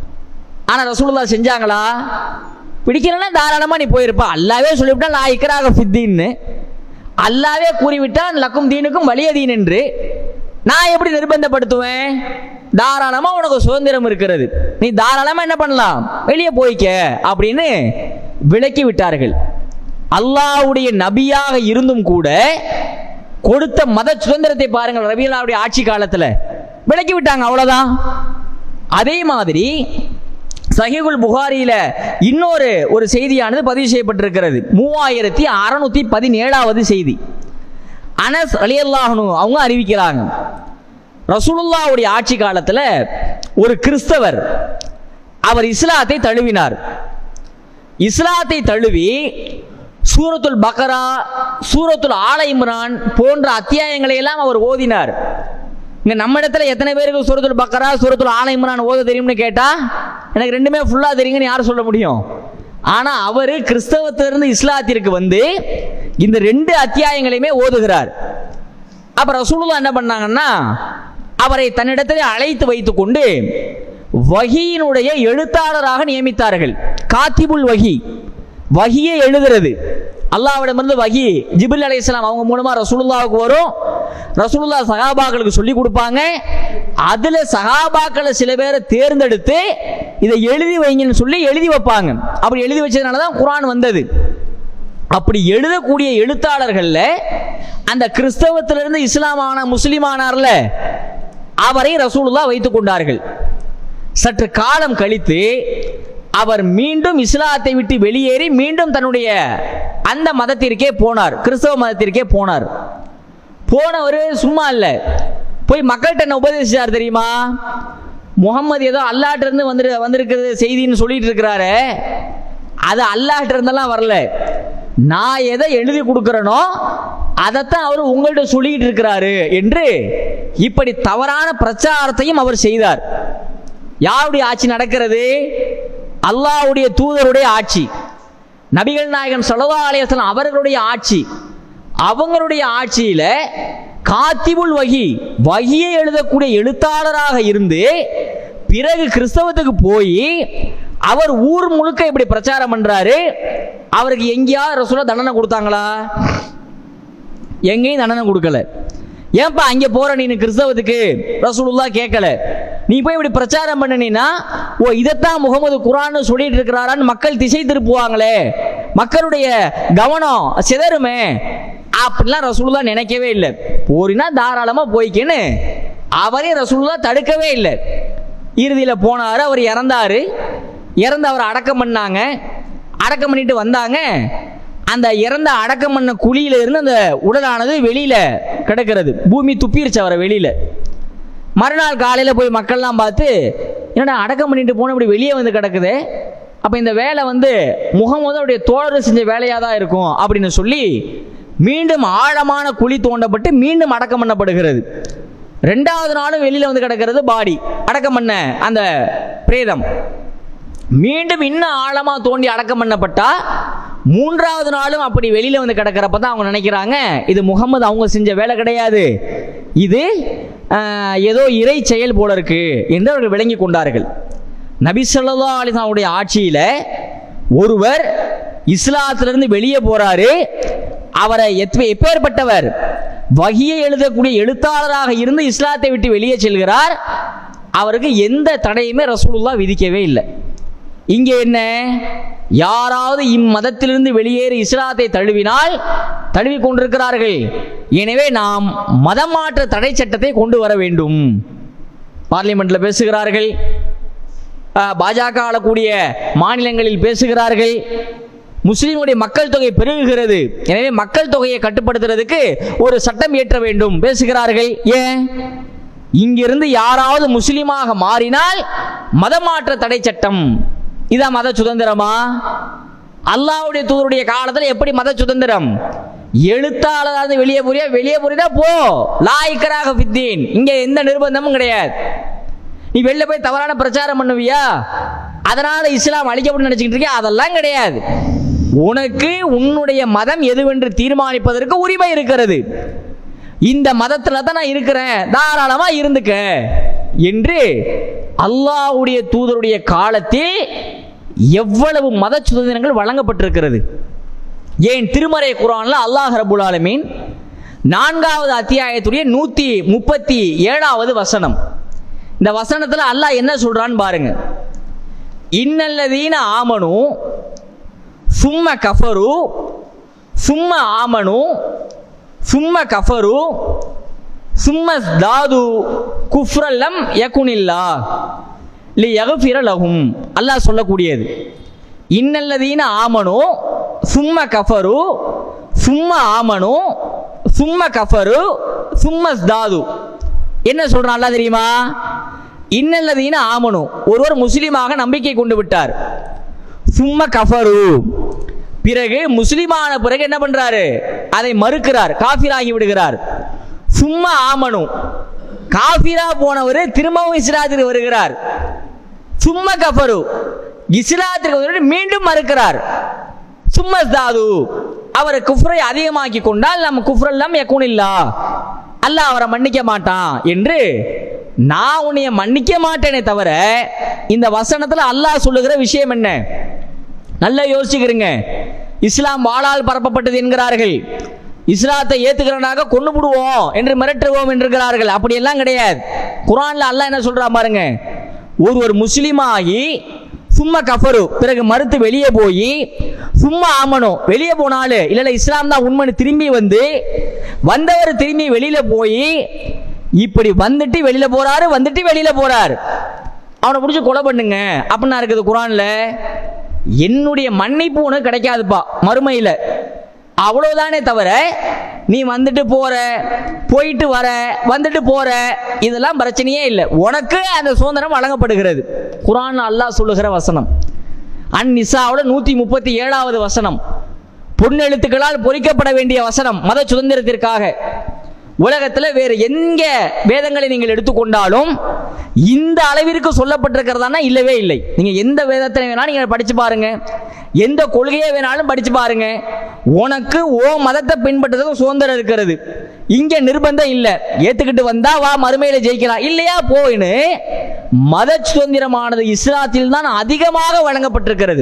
ஆனா ரசூலுல்லா செஞ்சாங்களா பிடிக்கலன்னா தாராளமா நீ போயிருப்ப அல்லாவே சொல்லிவிட்டா நான் இக்கராக ஃபித்தின்னு அல்லாவே கூறிவிட்டான் லக்கும் தீனுக்கும் வலிய தீன் என்று நான் எப்படி நிர்பந்தப்படுத்துவேன் தாராளமா உனக்கு சுதந்திரம் இருக்கிறது நீ தாராளமா என்ன பண்ணலாம் வெளியே போய்க்க அப்படின்னு விலக்கி விட்டார்கள் அல்லாஹ்வுடைய நபியாக இருந்தும் கூட கொடுத்த மத சுதந்திரத்தை பாருங்கள் ரபியல்லாவுடைய ஆட்சி காலத்துல விலக்கி விட்டாங்க அவ்வளவுதான் அதே மாதிரி சஹீகுல் புகாரியில இன்னொரு ஒரு செய்தியானது பதிவு செய்யப்பட்டிருக்கிறது மூவாயிரத்தி அறுநூத்தி பதினேழாவது செய்தி அனஸ் அலியல்லாஹனு அவங்க அறிவிக்கிறாங்க ரசூலுல்லாவுடைய ஆட்சி காலத்துல ஒரு கிறிஸ்தவர் அவர் இஸ்லாத்தை தழுவினார் இஸ்லாத்தை தழுவி சூரத்துல் பக்கரா சூரத்துல் ஆல இம்ரான் போன்ற அத்தியாயங்களை எல்லாம் அவர் ஓதினார் இங்க நம்ம இடத்துல எத்தனை பேருக்கு சூரத்துல் பக்கரா சூரத்துல் ஆல இம்ரான் ஓத தெரியும்னு கேட்டா எனக்கு ரெண்டுமே ஃபுல்லா தெரியுங்கன்னு யார் சொல்ல முடியும் ஆனா அவர் கிறிஸ்தவத்திலிருந்து இஸ்லாத்திற்கு வந்து இந்த ரெண்டு அத்தியாயங்களையுமே ஓதுகிறார் அப்ப ரசூலுல்லாஹ் என்ன பண்ணாங்கன்னா அவரை தன்னிடத்திலே அழைத்து வைத்துக்கொண்டு வகியினுடைய எழுத்தாளராக நியமித்தார்கள் காத்திபுல் வகி வகியை எழுதுறது அல்லாவிடமிருந்து வகி ஜிபில் அலைஹிஸ்ஸலாம் அவங்க மூலமா ரசூலுல்லாவுக்கு வரும் ரசூலுல்லா சகாபாக்களுக்கு சொல்லி கொடுப்பாங்க அதுல சகாபாக்களை சில பேரை தேர்ந்தெடுத்து இதை எழுதி வைங்கன்னு சொல்லி எழுதி வைப்பாங்க அப்படி எழுதி வச்சதுனால தான் குரான் வந்தது அப்படி எழுதக்கூடிய எழுத்தாளர்கள்ல அந்த கிறிஸ்தவத்திலிருந்து இஸ்லாமான முஸ்லிமானார்ல அவரை ரசூலுல்லா வைத்துக் கொண்டார்கள் சற்று காலம் கழித்து அவர் மீண்டும் இஸ்லாத்தை விட்டு வெளியேறி மீண்டும் தன்னுடைய அந்த மதத்திற்கே போனார் கிறிஸ்தவ மதத்திற்கே போனார் போனவர் சும்மா இல்லை போய் மக்கள்கிட்ட என்ன உபதேசிச்சார் தெரியுமா முகம்மது ஏதோ அல்லாட்ட இருந்து வந்து வந்திருக்கிறது செய்தின்னு சொல்லிட்டு இருக்கிறாரு அது அல்லாட்ட இருந்தெல்லாம் வரல நான் எதை எழுதி கொடுக்கிறேனோ அதைத்தான் அவர் உங்கள்கிட்ட சொல்லிட்டு இருக்கிறாரு என்று இப்படி தவறான பிரச்சாரத்தையும் அவர் செய்தார் யாருடைய ஆட்சி நடக்கிறது அல்லாஹ்வுடைய தூதருடைய ஆட்சி நபிகள் நாயகம் ஸல்லல்லாஹு அலைஹி வஸல்லம் அவர்களுடைய ஆட்சி அவங்களுடைய ஆட்சியில காத்திபுல் வகி வகியை எழுதக்கூடிய எழுத்தாளராக இருந்து பிறகு கிறிஸ்தவத்துக்கு போய் அவர் ஊர் முழுக்க இப்படி பிரச்சாரம் பண்றாரு அவருக்கு எங்கேயாவது ரசூலா தண்டனை கொடுத்தாங்களா எங்கேயும் தண்டனை கொடுக்கல ஏன்பா அங்கே போற நீ கிறிஸ்தவத்துக்கு ரசூலுல்லா கேட்கல நீ போய் இப்படி பிரச்சாரம் பண்ணினா ஓ இதைத்தான் முகமது குரான் சொல்லிட்டு இருக்கிறாரான்னு மக்கள் திசை திருப்புவாங்களே மக்களுடைய கவனம் சிதறுமே அப்படிலாம் ரசூலுல்லா நினைக்கவே இல்லை போறினா தாராளமா போய்க்கின்னு அவரே ரசூலுல்லா தடுக்கவே இல்லை இறுதியில் போனாரு அவர் இறந்தாரு இறந்து அவர் அடக்கம் பண்ணாங்க அடக்கம் பண்ணிட்டு வந்தாங்க அந்த இறந்த அடக்கம் பண்ண குழியில இருந்து அந்த உடலானது வெளியில கிடக்கிறது பூமி துப்பிருச்சு அவரை வெளியில மறுநாள் காலையில போய் மக்கள்லாம் பார்த்து என்னடா அடக்கம் பண்ணிட்டு போன இப்படி வெளியே வந்து கிடக்குது அப்ப இந்த வேலை வந்து முகமது அவருடைய தோழர் செஞ்ச வேலையா தான் இருக்கும் அப்படின்னு சொல்லி மீண்டும் ஆழமான குழி தோண்டப்பட்டு மீண்டும் அடக்கம் பண்ணப்படுகிறது ரெண்டாவது நாளும் வெளியில வந்து கிடக்கிறது பாடி அடக்கம் பண்ண அந்த பிரேதம் மீண்டும் இன்னும் ஆழமா தோண்டி அடக்கம் பண்ணப்பட்டா மூன்றாவது நாளும் அப்படி வெளியில வந்து கிடக்கிறப்ப தான் அவங்க நினைக்கிறாங்க இது முகமது அவங்க செஞ்ச வேலை கிடையாது இது ஆஹ், ஏதோ இறை செயல் போல இருக்கு என்று அவர்கள் விளங்கி கொண்டார்கள் நபி ஸல்லல்லாஹு அலைஹி வஸல்லம் உடைய ஆட்சியில ஒருவர் இஸ்லாத்திலிருந்து வெளியே போறாரு அவரை எத்- எப்பேற்பட்டவர் வகியை எழுதக்கூடிய எழுத்தாளராக இருந்து இஸ்லாத்தை விட்டு வெளியே செல்கிறார் அவருக்கு எந்த தடையுமே ரசூலுல்லா விதிக்கவே இல்லை இங்கே என்ன யாராவது இம்மதத்திலிருந்து வெளியேறி இஸ்லாத்தை தழுவினால் தழுவி கொண்டிருக்கிறார்கள் எனவே நாம் மதம் மாற்ற தடை சட்டத்தை கொண்டு வர வேண்டும் பார்லிமெண்ட்ல பேசுகிறார்கள் அஹ், பாஜக ஆளக்கூடிய மாநிலங்களில் பேசுகிறார்கள் முஸ்லிமுடைய மக்கள் தொகை பெருகுகிறது எனவே மக்கள் தொகையை கட்டுப்படுத்துறதுக்கு ஒரு சட்டம் இயற்ற வேண்டும் பேசுகிறார்கள் ஏன் இங்கிருந்து யாராவது முஸ்லிமாக மாறினால் மதமாற்ற தடை சட்டம் இதான் மத சுதந்திரமா அல்லாஹ்வுடைய தூதருடைய காலத்துல எப்படி மத சுதந்திரம் எழுத்தாளர் இருந்து வெளியே புரியா வெளியே புரியுதா போ லாய்க்கராக பித்தீன் இங்க எந்த நிர்பந்தமும் கிடையாது நீ வெளில போய் தவறான பிரச்சாரம் பண்ணுவியா அதனால இஸ்லாம் அழிக்கப்படும் நினைச்சுக்கிட்டு இருக்கியா அதெல்லாம் கிடையாது உனக்கு உன்னுடைய மதம் எதுவென்று தீர்மானிப்பதற்கு உரிமை இருக்கிறது இந்த மதத்துல தான் நான் இருக்கிறேன் தாராளமா இருந்துக்க என்று அல்லாஹ்வுடைய தூதருடைய காலத்தில் எவ்வளவு மத சுதந்திரங்கள் வழங்கப்பட்டிருக்கிறது ஏன் திருமறை குரான்ல அல்லாஹ் ரபுல் ஆலமீன் நான்காவது அத்தியாயத்துடைய நூத்தி முப்பத்தி ஏழாவது வசனம் இந்த வசனத்துல அல்லாஹ் என்ன சொல்றான்னு பாருங்க இன்னல்லதீன ஆமனு சும்ம கஃபரு சும்ம ஆமனு சும்ம கஃபரு சும்ம தாது குஃப்ரல்லம் யகுனில்லா லி யகுஃபிர லஹும் அல்லாஹ் சொல்லக்கூடியது இன்னல்லதீன ஆமனு சும்ம கஃபரு சும்ம ஆமனு சும்ம கஃபரு சும்ம தாது என்ன சொல்றான் அல்லாஹ் தெரியுமா இன்னல்லதீன ஆமனு ஒருவர் முஸ்லீமாக நம்பிக்கை கொண்டு விட்டார் சும்ம கஃபரு பிறகு முஸ்லிமான பிறகு என்ன பண்றாரு அதை மறுக்கிறார் காஃபிராகி விடுகிறார் சும்மா ஆமனு காஃபிரா போனவர் திரும்பவும் இஸ்லாத்திற்கு வருகிறார் சும்மா கஃபரு இஸ்லாத்திற்கு வந்து மீண்டும் மறுக்கிறார் சும்மா தாது அவர் குஃப்ரை அதிகமாக்கி கொண்டால் நம்ம குஃப்ரெல்லாம் யக்குனில்லா அல்லாஹ் அவரை மன்னிக்க மாட்டான் என்று நான் உன்னைய மன்னிக்க மாட்டேனே தவிர இந்த வசனத்துல அல்லாஹ் சொல்லுகிற விஷயம் என்ன நல்லா யோசிச்சுக்கிறீங்க இஸ்லாம் வாளால் பரப்பப்பட்டது என்கிறார்கள் இஸ்லாத்தை ஏத்துக்கிறனாக கொண்டு விடுவோம் என்று மிரட்டுவோம் என்கிறார்கள் அப்படியெல்லாம் கிடையாது குரான்ல அல்லாஹ் என்ன சொல்றா பாருங்க ஒருவர் முஸ்லீமாகி சும்மா கஃபரு பிறகு மறுத்து வெளியே போய் சும்மா ஆமனும் வெளியே போனாலும் இல்ல இல்ல இஸ்லாம் தான் உண்மைன்னு திரும்பி வந்து வந்தவர் திரும்பி வெளியில போய் இப்படி வந்துட்டு வெளியில போறாரு வந்துட்டு வெளியில போறாரு அவனை பிடிச்சி கொலை பண்ணுங்க அப்படின்னா இருக்குது குரான்ல என்னுடைய மன்னிப்பு உனக்கு கிடைக்காதுப்பா மறுமையில் அவ்வளவுதானே தவிர நீ வந்துட்டு போற போயிட்டு வர வந்துட்டு போற இதெல்லாம் பிரச்சனையே இல்லை உனக்கு அந்த சுதந்திரம் வழங்கப்படுகிறது குரான் அல்லாஹ் சொல்லுகிற வசனம் அன் நிசாவோட நூத்தி முப்பத்தி ஏழாவது வசனம் பொன்னெழுத்துக்களால் பொறிக்கப்பட வேண்டிய வசனம் மத சுதந்திரத்திற்காக உலகத்தில் வேறு எங்க வேதங்களை நீங்கள் எடுத்துக்கொண்டாலும் இந்த அளவிற்கு சொல்லப்பட்டிருக்கிறதானா இல்லவே இல்லை நீங்க எந்த வேதத்தை வேணாலும் நீங்க படிச்சு பாருங்க எந்த கொள்கையை வேணாலும் படிச்சு பாருங்க உனக்கு ஓ மதத்தை பின்பற்றதுக்கு சுதந்திரம் இருக்கிறது இங்க நிர்பந்தம் இல்லை ஏத்துக்கிட்டு வந்தா வா மறுமையில ஜெயிக்கலாம் இல்லையா போயின்னு மத சுதந்திரமானது இஸ்லாத்தில் தான் அதிகமாக வழங்கப்பட்டிருக்கிறது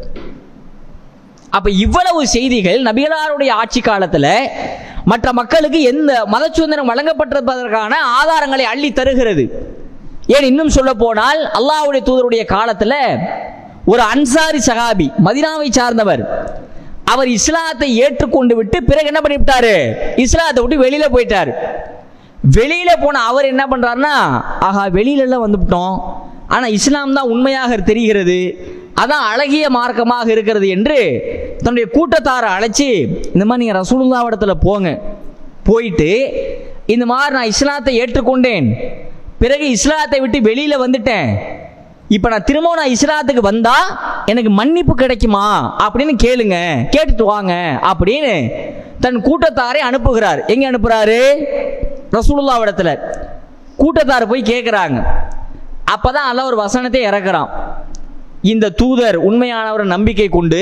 அப்ப இவ்வளவு செய்திகள் நபிகளாருடைய ஆட்சி காலத்துல மற்ற மக்களுக்கு எந்த மத சுதந்திரம் வழங்கப்பட்டிருப்பதற்கான ஆதாரங்களை அள்ளி தருகிறது ஏன் இன்னும் சொல்ல போனால் அல்லாஹ்வுடைய தூதருடைய காலத்துல ஒரு அன்சாரி சகாபி மதினாவை சார்ந்தவர் அவர் இஸ்லாத்தை ஏற்றுக்கொண்டு விட்டு பிறகு என்ன பண்ணிவிட்டாரு இஸ்லாத்தை விட்டு வெளியில போயிட்டார் வெளியில போன அவர் என்ன பண்றாருன்னா ஆஹா வெளியில எல்லாம் வந்துவிட்டோம் ஆனா இஸ்லாம் தான் உண்மையாக தெரிகிறது அதான் அழகிய மார்க்கமாக இருக்கிறது என்று தன்னுடைய கூட்டத்தாரை அழைச்சி இந்த மாதிரி நீங்க ரசூலுல்லாவிடத்துல போங்க போயிட்டு இந்த மாதிரி நான் இஸ்லாத்தை ஏற்றுக்கொண்டேன் பிறகு இஸ்லாத்தை விட்டு வெளியில வந்துட்டேன் இப்ப நான் திரும்பவும் நான் இஸ்லாத்துக்கு வந்தா எனக்கு மன்னிப்பு கிடைக்குமா அப்படின்னு கேளுங்க கேட்டுட்டு வாங்க அப்படின்னு தன் கூட்டத்தாரை அனுப்புகிறார் எங்க அனுப்புறாரு ரசூலுல்லாவிடத்துல கூட்டத்தார் போய் கேட்குறாங்க அப்பதான் அல்ல ஒரு வசனத்தை இறக்குறான் இந்த தூதர் உண்மையானவர் நம்பிக்கை கொண்டு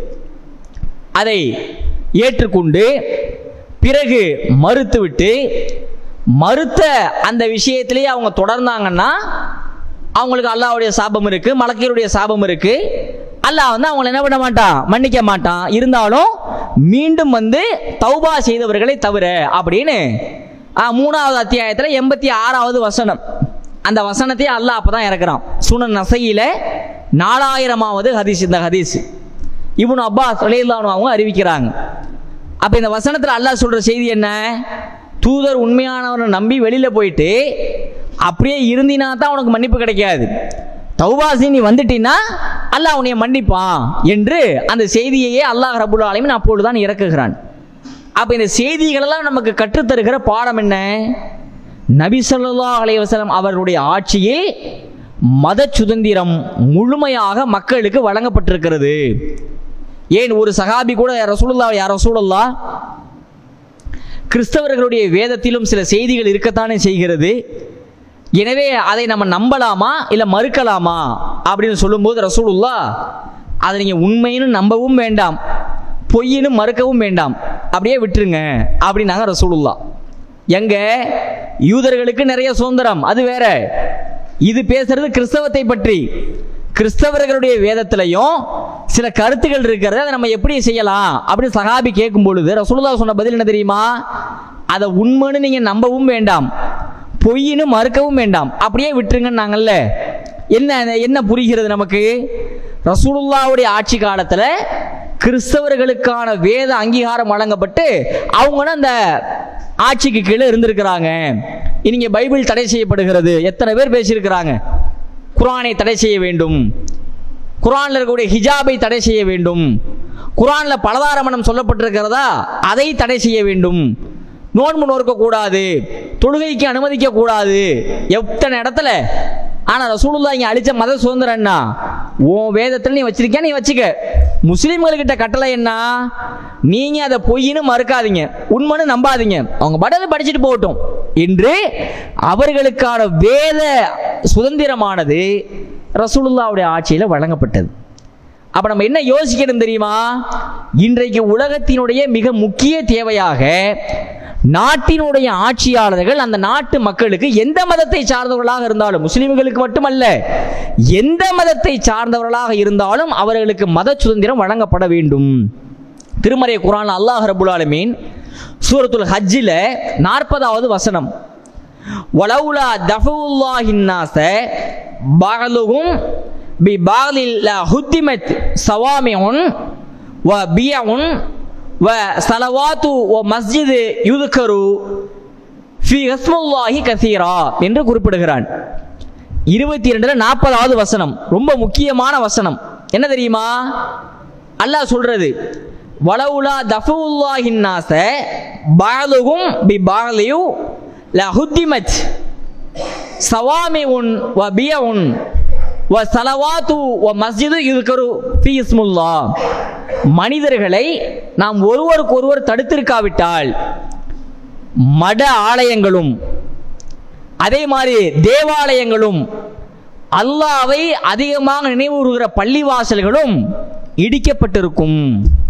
அதை ஏற்றுக்கொண்டு பிறகு மறுத்துவிட்டு மறுத்த அந்த விஷயத்திலேயே அவங்க தொடர்ந்தாங்கன்னா அவங்களுக்கு அல்லாஹ்வுடைய சாபம் இருக்கு மலக்கியருடைய சாபம் இருக்கு அல்லாஹ் வந்து அவங்களை என்ன பண்ண மாட்டான் மன்னிக்க மாட்டான் இருந்தாலும் மீண்டும் வந்து தௌபா செய்தவர்களை தவிர அப்படின்னு ஆ, மூணாவது அத்தியாயத்தில் எண்பத்தி ஆறாவது வசனம் அந்த வசனத்தையே அல்லாஹ் அப்பதான் இறக்குறான் சுனன் நசையில நாலாயிரமாவது ஹதீஸ் இந்த ஹதீஸ் இப்னு அப்பாஸ் ரலியல்லாஹு அவங்க அறிவிக்கிறாங்க அப்ப இந்த வசனத்துல அல்லாஹ் சொல்ற செய்தி என்ன தூதர் உண்மையானவனை நம்பி வெளியில போயிட்டு அப்படியே இருந்தினா தான் உனக்கு மன்னிப்பு கிடைக்காது தௌபாசி நீ வந்துட்டீன்னா அல்லாஹ் உன்னைய மன்னிப்பான் என்று அந்த செய்தியையே அல்லாஹ் ரபுல் ஆலமீன் அப்பொழுதுதான் இறக்குகிறான் அப்ப இந்த செய்திகளெல்லாம் நமக்கு கற்றுத்தருகிற பாடம் என்ன நபி ஸல்லல்லாஹு அலைஹி வஸல்லம் அவர்களுடைய ஆட்சியில் மத சுதந்திரம் முழுமையாக மக்களுக்கு வழங்கப்பட்டிருக்கிறது ஏன் ஒரு சகாபி கூட ரசூலுல்லா யார் ரசூலுல்லா கிறிஸ்தவர்களுடைய வேதத்திலும் சில செய்திகள் இருக்கத்தானே செய்கிறது எனவே அதை நம்ம நம்பலாமா இல்லை மறுக்கலாமா அப்படின்னு சொல்லும்போது ரசூலுல்லா அதை நீங்கள் உண்மைன்னு நம்பவும் வேண்டாம் பொய்ன்னு மறுக்கவும் வேண்டாம் அப்படியே விட்டுருங்க அப்படின்னாங்க ரசூலுல்லா எங்க யூதர்களுக்கு நிறைய சுதந்திரம் அது வேற இது பேசுறது கிறிஸ்தவத்தை பற்றி கிறிஸ்தவர்களுடைய வேதத்திலையும் சில கருத்துகள் இருக்கிறது அதை நம்ம எப்படி செய்யலாம் அப்படின்னு சகாபி கேட்கும் பொழுது ரசூலுல்லா சொன்ன பதில் என்ன தெரியுமா அதை உண்மைன்னு நீங்க நம்பவும் வேண்டாம் பொய்ன்னு மறுக்கவும் வேண்டாம் அப்படியே விட்டுருங்கன்னாங்கல்ல என்ன என்ன புரிகிறது நமக்கு ரசூலுல்லாவுடைய ஆட்சி காலத்துல கிறிஸ்தவர்களுக்கான வேத அங்கீகாரம் வழங்கப்பட்டு அவங்களும் அந்த ஆட்சிக்கு கீழே இருந்திருக்கிறாங்க இனிங்க பைபிள் தடை செய்யப்படுகிறது எத்தனை பேர் பேசியிருக்கிறாங்க குரானை தடை செய்ய வேண்டும் குரான்ல இருக்கக்கூடிய ஹிஜாபை தடை செய்ய வேண்டும் குரான்ல பலதாரமணம் சொல்லப்பட்டிருக்கிறதா அதை தடை செய்ய வேண்டும் நோன்பு நோக்க கூடாது தொழுகைக்கு அனுமதிக்க கூடாது எத்தனை இடத்துல ஆனா ரசூலுல்லாஹ் இங்க அழிச்ச மத சுதந்திரம்னா உன் வேதத்தில் நீ வச்சிருக்கியா நீ வச்சுக்க முஸ்லீம்கள்கிட்ட கட்டளை என்ன நீங்க அதை பொய்ன்னு மறுக்காதீங்க உண்மைன்னு நம்பாதீங்க அவங்க படத்தை படிச்சுட்டு போகட்டும் என்று அவர்களுக்கான வேத சுதந்திரமானது ரசூலுல்லாவுடைய ஆட்சியில் வழங்கப்பட்டது அப்ப நம்ம என்ன யோசிக்கணும் தெரியுமா இன்றைக்கு உலகத்தினுடைய மிக முக்கிய தேவையாக நாட்டினுடைய ஆட்சியாளர்கள் அந்த நாட்டு மக்களுக்கு எந்த மதத்தை சார்ந்தவர்களாக இருந்தாலும் முஸ்லிம்களுக்கு மட்டுமல்ல எந்த மதத்தை சார்ந்தவர்களாக இருந்தாலும் அவர்களுக்கு மத சுதந்திரம் வழங்கப்பட வேண்டும் திருமறை குரான் அல்லாஹ் ரபுல் ஆலமீன் சூரத்துல் ஹஜ்ஜில் நாற்பதாவது வசனம் வலவுலா தஃபுல்லாஹின் நாஸ பகலுகும் பி பாலில் ஹுத்திமத் சவாமியுன் வ பியவுன் வ சலவாத்து வ மஸ்ஜிது யுதுக்கரு ஃபி ஹஸ்முல்லாஹி கசீரா என்று குறிப்பிடுகிறான் இருபத்தி ரெண்டுல நாற்பதாவது வசனம் ரொம்ப முக்கியமான வசனம் என்ன தெரியுமா அல்லாஹ் சொல்றது வலவுலா தஃபுல்லாஹின் நாஸ பாலுகும் பி பாலியு லஹுத்திமத் சவாமி உன் வ பிய உன் வ சலவாத்து வ மஸ்ஜிது இதுக்கரு ஃபி இஸ்முல்லா மனிதர்களை நாம் ஒருவருக்கு ஒருவர் தடுத்திருக்காவிட்டால் மட ஆலயங்களும் அதே மாதிரி தேவாலயங்களும் அல்லாவை அதிகமாக நினைவுறுகிற பள்ளிவாசல்களும் இடிக்கப்பட்டிருக்கும்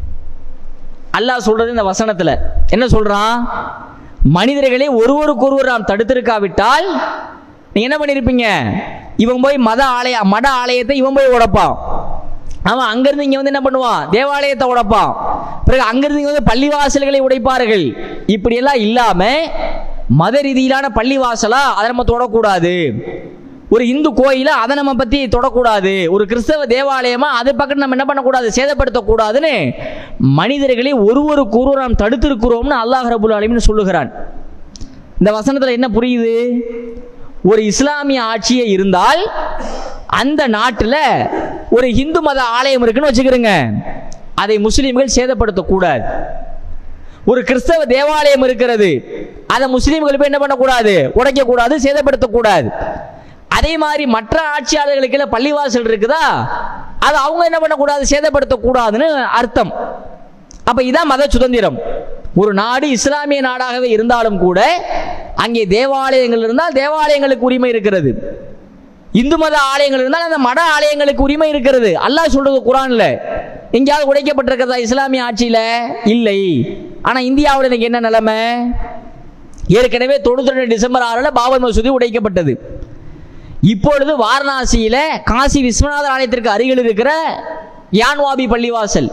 அல்லாஹ் சொல்றது இந்த வசனத்துல என்ன சொல்றான் மனிதர்களை ஒருவருக்கொருவர் நாம் தடுத்திருக்காவிட்டால் நீங்க என்ன பண்ணிருப்பீங்க இவன் போய் மத ஆலய மட ஆலயத்தை இவன் போய் உடைப்பான் அவன் அங்கிருந்து இங்க வந்து என்ன பண்ணுவான் தேவாலயத்தை உடைப்பான் பிறகு அங்கிருந்து இங்க வந்து பள்ளிவாசல்களை உடைப்பார்கள் இப்படியெல்லாம் இல்லாம மத ரீதியிலான பள்ளிவாசலா அதை நம்ம தொடக்கூடாது ஒரு இந்து கோயில அதை நம்ம பத்தி தொடக்கூடாது ஒரு கிறிஸ்தவ தேவாலயமா அது பக்கம் நம்ம என்ன பண்ணக்கூடாது சேதப்படுத்தக்கூடாதுன்னு மனிதர்களை ஒருவருக்கு ஒருவர் நாம் தடுத்திருக்கிறோம்னு அல்லாஹ் ரபுல் அலிமின்னு சொல்லுகிறான் இந்த வசனத்துல என்ன புரியுது ஒரு இஸ்லாமிய ஆட்சியே இருந்தால் அந்த நாட்டில் ஒரு இந்து மத ஆலயம் இருக்குன்னு வச்சுக்கிறோங்க அதை முஸ்லீம்கள் சேதப்படுத்தக்கூடாது ஒரு கிறிஸ்தவ தேவாலயம் இருக்கிறது அதை முஸ்லீம்கள் போய் என்ன பண்ணக்கூடாது உடைக்கக்கூடாது சேதப்படுத்தக்கூடாது அதே மாதிரி மற்ற ஆட்சியாளர்களுக்கு பள்ளிவாசல் இருக்குதா அது அவங்க என்ன பண்ணக்கூடாது சேதப்படுத்தக்கூடாதுன்னு அர்த்தம் அப்ப இதான் மத சுதந்திரம் ஒரு நாடு இஸ்லாமிய நாடாகவே இருந்தாலும் கூட அங்கே தேவாலயங்கள் இருந்தால் தேவாலயங்களுக்கு உரிமை இருக்கிறது இந்து மத ஆலயங்கள் இருந்தால் அந்த மட ஆலயங்களுக்கு உரிமை இருக்கிறது அல்லாஹ் சொல்றது குரான்ல எங்கேயாவது உடைக்கப்பட்டிருக்கிறதா இஸ்லாமிய ஆட்சியில இல்லை ஆனா இந்தியாவில் இன்னைக்கு என்ன நிலைமை ஏற்கனவே தொண்ணூத்தி ரெண்டு டிசம்பர் ஆறுல பாபர் மசூதி உடைக்கப்பட்டது இப்பொழுது வாரணாசியில காசி விஸ்வநாதர் ஆலயத்திற்கு அருகில் இருக்கிற யான்வாபி பள்ளிவாசல்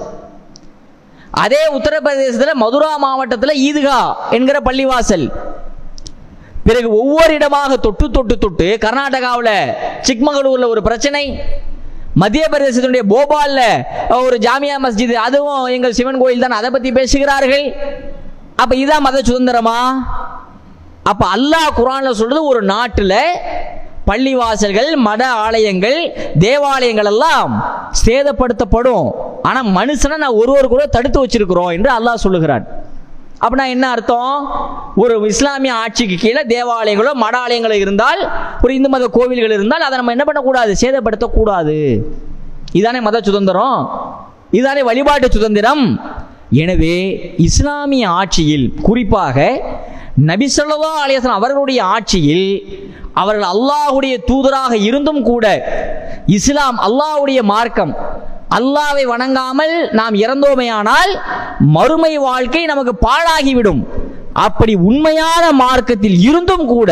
அதே உத்தரப்பிரதேசத்தில் மதுரா மாவட்டத்தில் ஈதுகா என்கிற பள்ளிவாசல் பிறகு ஒவ்வொரு இடமாக தொட்டு தொட்டு தொட்டு கர்நாடகாவில் சிக்மகளூர்ல ஒரு பிரச்சனை மத்திய பிரதேசத்தினுடைய போபால்ல ஒரு ஜாமியா மஸ்ஜித் அதுவும் எங்கள் சிவன் கோயில் தான் அதை பத்தி பேசுகிறார்கள் அப்ப இதான் மத சுதந்திரமா அப்ப அல்லாஹ் குரான்ல சொல்றது ஒரு நாட்டில் பள்ளிவாசல்கள் மட ஆலயங்கள் தேவாலயங்கள் எல்லாம் சேதப்படுத்தப்படும் ஆனா மனுஷனை நான் ஒருவர் கூட தடுத்து வச்சிருக்கிறோம் என்று அல்லாஹ் சொல்லுகிறான் அப்படின்னா என்ன அர்த்தம் ஒரு இஸ்லாமிய ஆட்சிக்கு கீழே தேவாலயங்களோ மட ஆலயங்களோ இருந்தால் ஒரு இந்து மத கோவில்கள் இருந்தால் அதை நம்ம என்ன பண்ணக்கூடாது சேதப்படுத்தக்கூடாது இதானே மத சுதந்திரம் இதானே வழிபாட்டு சுதந்திரம் எனவே இஸ்லாமிய ஆட்சியில் குறிப்பாக நபி சொல்லா அலியசன் அவர்களுடைய ஆட்சியில் அவர்கள் அல்லாஹுடைய தூதராக இருந்தும் கூட இஸ்லாம் அல்லாஹுடைய மார்க்கம் அல்லாவை வணங்காமல் நாம் இறந்தோமேயானால் மறுமை வாழ்க்கை நமக்கு பாழாகிவிடும் அப்படி உண்மையான மார்க்கத்தில் இருந்தும் கூட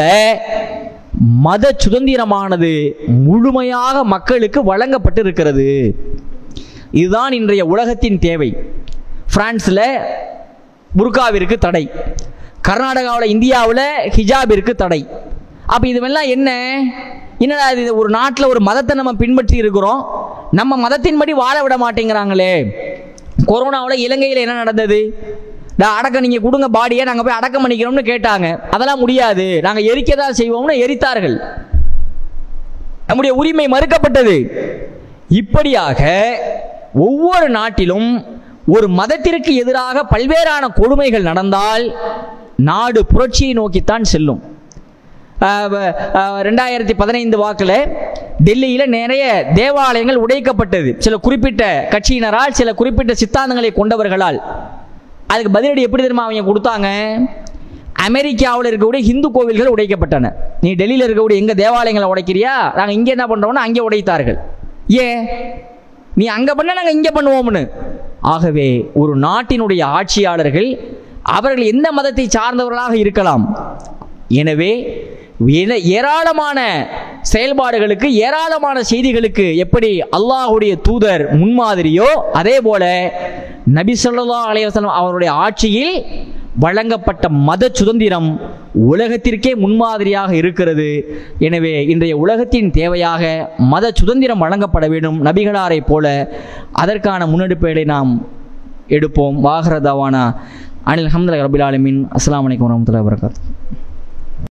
மத சுதந்திரமானது முழுமையாக மக்களுக்கு வழங்கப்பட்டிருக்கிறது இதுதான் இன்றைய உலகத்தின் தேவை பிரான்ஸில் புர்காவிற்கு தடை கர்நாடகாவில் இந்தியாவில் ஹிஜாபிற்கு தடை அப்போ இதுவெல்லாம் என்ன என்னடா இது ஒரு நாட்டில் ஒரு மதத்தை நம்ம பின்பற்றி இருக்கிறோம் நம்ம மதத்தின்படி வாழ விட மாட்டேங்கிறாங்களே கொரோனாவில் இலங்கையில் என்ன நடந்தது நான் அடக்கம் நீங்கள் கொடுங்க பாடியை நாங்கள் போய் அடக்கம் பண்ணிக்கிறோம்னு கேட்டாங்க அதெல்லாம் முடியாது நாங்கள் எரிக்க தான் செய்வோம்னு எரித்தார்கள் நம்முடைய உரிமை மறுக்கப்பட்டது இப்படியாக ஒவ்வொரு நாட்டிலும் ஒரு மதத்திற்கு எதிராக பல்வேறான கொடுமைகள் நடந்தால் நாடு புரட்சியை நோக்கித்தான் செல்லும் ரெண்டாயிரத்தி பதினைந்து வாக்கில் டெல்லியில் நிறைய தேவாலயங்கள் உடைக்கப்பட்டது சில குறிப்பிட்ட கட்சியினரால் சில குறிப்பிட்ட சித்தாந்தங்களை கொண்டவர்களால் அதுக்கு பதிலடி எப்படி தெரியுமா அவங்க கொடுத்தாங்க அமெரிக்காவில் இருக்கக்கூடிய இந்து கோவில்கள் உடைக்கப்பட்டன நீ டெல்லியில் இருக்கக்கூடிய எங்கள் தேவாலயங்களை உடைக்கிறியா நாங்கள் இங்கே என்ன பண்ணுறோம்னா அங்கே உடைத்தார்கள் ஏன் நீ அங்கே பண்ண நாங்கள் இங்கே பண்ணுவோம்னு ஆகவே ஒரு நாட்டினுடைய ஆட்சியாளர்கள் அவர்கள் எந்த மதத்தை சார்ந்தவர்களாக இருக்கலாம் எனவே ஏன- ஏராளமான செயல்பாடுகளுக்கு ஏராளமான செய்திகளுக்கு எப்படி அல்லாஹ்வுடைய தூதர் முன்மாதிரியோ அதே போல நபி ஸல்லல்லாஹு அலைஹி வஸல்லம் அவருடைய ஆட்சியில் வழங்கப்பட்ட மத சுதந்திரம் உலகத்திற்கே முன்மாதிரியாக இருக்கிறது எனவே இன்றைய உலகத்தின் தேவையாக மத சுதந்திரம் வழங்கப்பட வேண்டும் நபிகளாரை போல அதற்கான முன்னெடுப்புகளை நாம் எடுப்போம் வாகரதாவானா அனில் ஹம்துல் ரபில் ஆலமின் அஸ்ஸலாமு அலைக்கும் வரமத்துல்லாஹி வபரகாத்துஹு